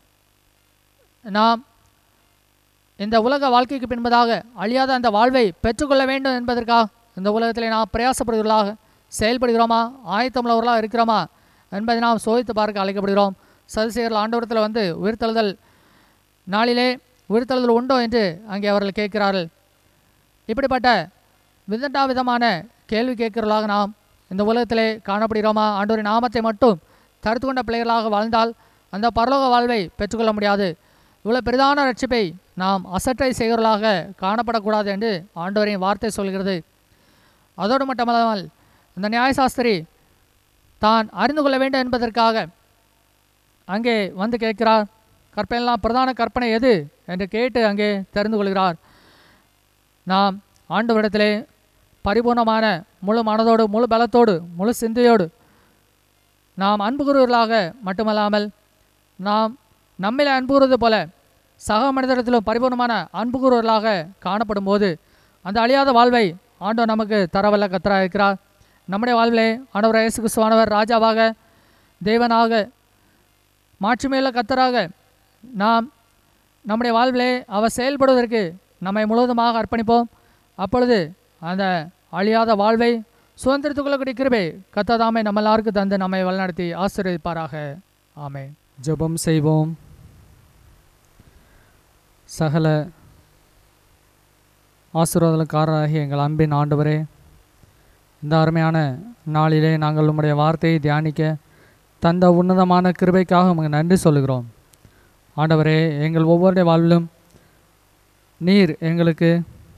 நாம் இந்த உலக வாழ்க்கைக்கு பின்பதாக அழியாத அந்த வாழ்வை பெற்றுக்கொள்ள வேண்டும் என்பதற்காக இந்த உலகத்திலே நாம் பிரயாசப்படுகிறவர்களாக செயல்படுகிறோமா ஆயத்தமுள்ளவர்களாக இருக்கிறோமா என்பதை நாம் சோதித்து பார்க்க அழைக்கப்படுகிறோம் சதுசேகர்கள் ஆண்டவரத்தில் வந்து உயிர்த்தெழுதல் நாளிலே உயிர்த்தெழுதல் உண்டோ என்று அங்கே அவர்கள் கேட்கிறார்கள் இப்படிப்பட்ட விதண்டா விதமான கேள்வி கேட்கிறவர்களாக நாம் இந்த உலகத்திலே காணப்படுகிறோமா ஆண்டவரின் நாமத்தை மட்டும் தடுத்து கொண்ட பிள்ளைகளாக வாழ்ந்தால் அந்த பரலோக வாழ்வை பெற்றுக்கொள்ள முடியாது இவ்வளோ பெரிதான ரட்சிப்பை நாம் அசட்டை செய்கிறவர்களாக காணப்படக்கூடாது என்று ஆண்டவரின் வார்த்தை சொல்கிறது அதோடு மட்டுமல்லாமல் இந்த நியாயசாஸ்திரி தான் அறிந்து கொள்ள வேண்டும் என்பதற்காக அங்கே வந்து கேட்கிறார் கற்பனையெல்லாம் பிரதான கற்பனை எது என்று கேட்டு அங்கே தெரிந்து கொள்கிறார் நாம் ஆண்டவரிடத்திலே பரிபூர்ணமான முழு மனதோடு முழு பலத்தோடு முழு சிந்தையோடு நாம் அன்பு கூறுவர்களாக மட்டுமல்லாமல் நாம் நம்மில் அன்பு கூறுவது போல சக மனிதரிடத்திலும் பரிபூர்ணமான அன்பு கூறுவர்களாக காணப்படும் போது அந்த அழியாத வாழ்வை ஆண்டவர் நமக்கு தரவல்ல கத்தராக இருக்கிறார் நம்முடைய வாழ்விலே ஆண்டவர் இயேசு கிறிஸ்துவானவர் ராஜாவாக தேவனாக மாட்சிமையுள்ள கத்தராக நாம் நம்முடைய வாழ்விலே அவர் செயல்படுவதற்கு நம்மை முழுவதுமாக அர்ப்பணிப்போம் அப்பொழுது அந்த அழியாத வாழ்வை சுதந்திரத்துக் கொள்ளக்கூடிய கிருபை கத்ததாமை நம்ம எல்லாருக்கும் தந்து நம்மை வழிநடத்தி ஆசீர்வதிப்பாராக ஆமே ஜெபம் செய்வோம் சகல ஆசீர்வாதக்காரராகிய எங்கள் அன்பின் ஆண்டவரே இந்த அருமையான நாளிலே நாங்கள் உம்முடைய வார்த்தையை தியானிக்க தந்த உன்னதமான கிருபைக்காக உமக்கு நன்றி சொல்லுகிறோம் ஆண்டவரே எங்கள் ஒவ்வொருடைய வாழ்விலும் நீர் எங்களுக்கு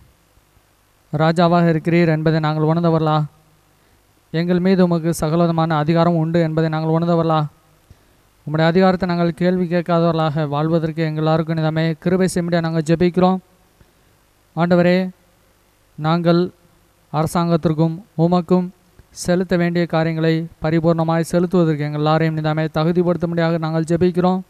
ராஜாவாக இருக்கிறீர் என்பதை நாங்கள் உணர்ந்தவர்களா எங்கள் மீது உமக்கு சகலவிதமான அதிகாரம் உண்டு என்பதை நாங்கள் உணர்ந்தவர்களா உம்முடைய அதிகாரத்தை நாங்கள் கேள்வி கேட்காதவர்களாக வாழ்வதற்கு எங்கள் எல்லாருக்கும் நிதமே கிருபை செய்ய நாங்கள் ஜெபிக்கிறோம் ஆண்டவரே நாங்கள் அரசாங்கத்திற்கும் உமக்கும் செலுத்த வேண்டிய காரியங்களை பரிபூர்ணமாய் செலுத்துவதற்கு எங்கள் எல்லாரையும் நிதாமே தகுதிப்படுத்தும்படியாக நாங்கள் ஜெபிக்கிறோம்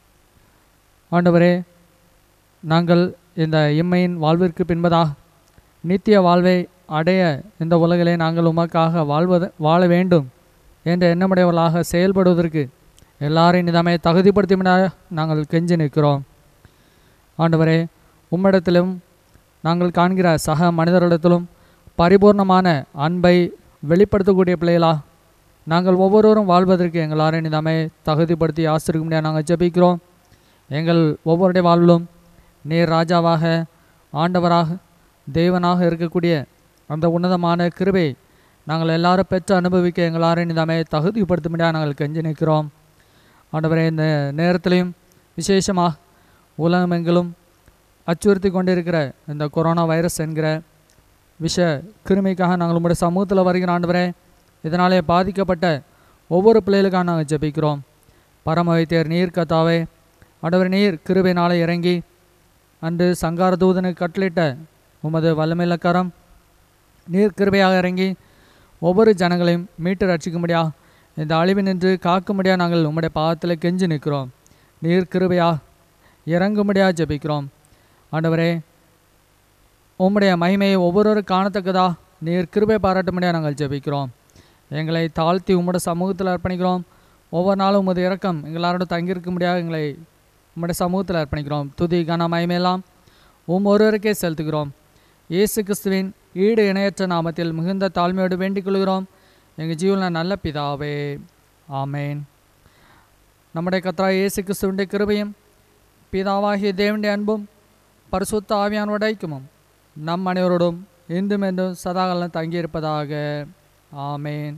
ஆண்டவரே நாங்கள் இந்த இம்மையின் வாழ்விற்கு பின்பதாக நித்திய வாழ்வை அடைய இந்த உலகிலே நாங்கள் உமக்காக வாழ்வது வாழ வேண்டும் என்ற எண்ணமுடையவர்களாக செயல்படுவதற்கு எல்லாரையும் நிதாமே தகுதிப்படுத்திவிட நாங்கள் கெஞ்சி நிற்கிறோம் ஆண்டவரே உம்மிடத்திலும் நாங்கள் காண்கிற சக மனிதர்களிடத்திலும் பரிபூர்ணமான அன்பை வெளிப்படுத்தக்கூடிய பிள்ளைகளா நாங்கள் ஒவ்வொருவரும் வாழ்வதற்கு எங்கள் எல்லாரையும் நிதாமே தகுதிப்படுத்தி ஆசிரிக்க முடியாது நாங்கள் ஜெபிக்கிறோம் எங்கள் ஒவ்வொருடைய வாழ்விலும் நீர் ராஜாவாக ஆண்டவராக தேவனாக இருக்கக்கூடிய அந்த உன்னதமான கிருபை நாங்கள் எல்லாரும் பெற்று அனுபவிக்க எங்களாரையும் நிதாமே தகுதிப்படுத்தும்படியாக நாங்கள் கெஞ்சி நிற்கிறோம் ஆண்டவரே இந்த நேரத்திலையும் விசேஷமாக உலகமெங்கிலும் அச்சுறுத்தி கொண்டிருக்கிற இந்த கொரோனா வைரஸ் என்கிற விஷ கிருமிக்காக நாங்கள் உங்களுடைய சமூகத்தில் வருகிற ஆண்டவரே இதனாலே பாதிக்கப்பட்ட ஒவ்வொரு பிள்ளைகளுக்காக நாங்கள் ஜெபிக்கிறோம் பரம வைத்தியர் நீர் கத்தாவே ஆண்டவர் நீர் கிருபையினாலே இறங்கி அன்று சங்கார தூதனுக்கு கட்டளிட்ட உமது வல்லமையுள்ள கரம் நீர் கிருபையாக இறங்கி ஒவ்வொரு ஜனங்களையும் மீட்டு ரட்சிக்கும்படியா இந்த அழிவினின்று காக்கும்படியா நாங்கள் உம்முடைய பாதத்தில் கெஞ்சி நிற்கிறோம் நீர் கிருபையா இறங்கும்படியா ஜெபிக்கிறோம் ஆண்டவரே உம்முடைய மகிமையை ஒவ்வொருவரும் காணத்தக்கதா நீர் கிருபை பாராட்டும்படியாக நாங்கள் ஜெபிக்கிறோம் எங்களை தாழ்த்தி உம்முடைய சமூகத்தில் அர்ப்பணிக்கிறோம் ஒவ்வொரு நாளும் உமது இரக்கம் எங்களோட தங்கியிருக்கும்படியாக எங்களை உம்முடைய சமூகத்தில் அர்ப்பணிக்கிறோம் துதி கன மகிமையெல்லாம் உம் ஒருவருக்கே செலுத்துகிறோம் இயேசு கிறிஸ்துவின் ஈடு இணையற்ற நாமத்தில் மிகுந்த தாழ்மையோடு வேண்டிக் கொள்கிறோம் எங்கள் ஜீவனில் நல்ல பிதாவே ஆமேன் நம்முடைய கத்ரா இயேசு கிறிஸ்துவிൻ്റെ கிருபையும் பிதாவாகிய தேவனுடைய அன்பும் பரிசுத்த ஆவியானோட ஐக்கியமும் நம் அனைவரோடும் இன்றும் என்றும் சதாகாலம் தங்கியிருப்பதாக ஆமேன்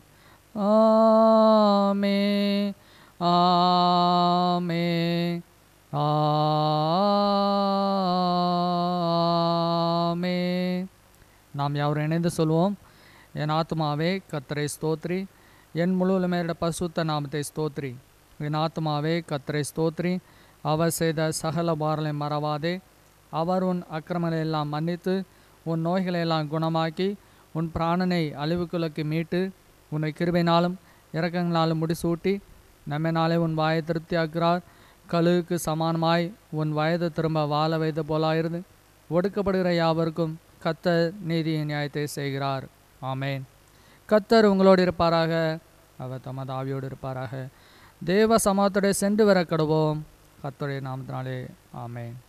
ஆமே ஆமே ஆமே நாம் யாவரும் இணைந்து சொல்வோம் என் ஆத்மாவே கத்தரை ஸ்தோத்ரி என் முழுவலுமேட பசுத்த நாமத்தை ஸ்தோத்ரி என் ஆத்மாவே கத்தரை ஸ்தோத்ரி அவர் செய்த சகல பாரலை மறவாதே அவர் உன் அக்கிரமங்களை எல்லாம் மன்னித்து உன் நோய்களை எல்லாம் குணமாக்கி உன் பிராணனை அழிவுக்குள்ளக்கு மீட்டு உன்னை கிருபைனாலும் இரக்கங்களாலும் முடிசூட்டி நம்மனாலே உன் வாயை திருப்தியாக்குறார் கழுகுக்கு சமானமாய் உன் வயது திரும்ப வாழ வைத்த போலாயிருந்து ஒடுக்கப்படுகிற யாவருக்கும் கத்தர் நீதியின் நியாயத்தை செய்கிறார் ஆமேன் கத்தர் உங்களோடு இருப்பாராக அவர் தமது ஆவியோடு இருப்பாராக தேவ சமாத்தோടെ சென்று வர கடுவோம் கத்தருடைய நாமத்தினாலே ஆமேன்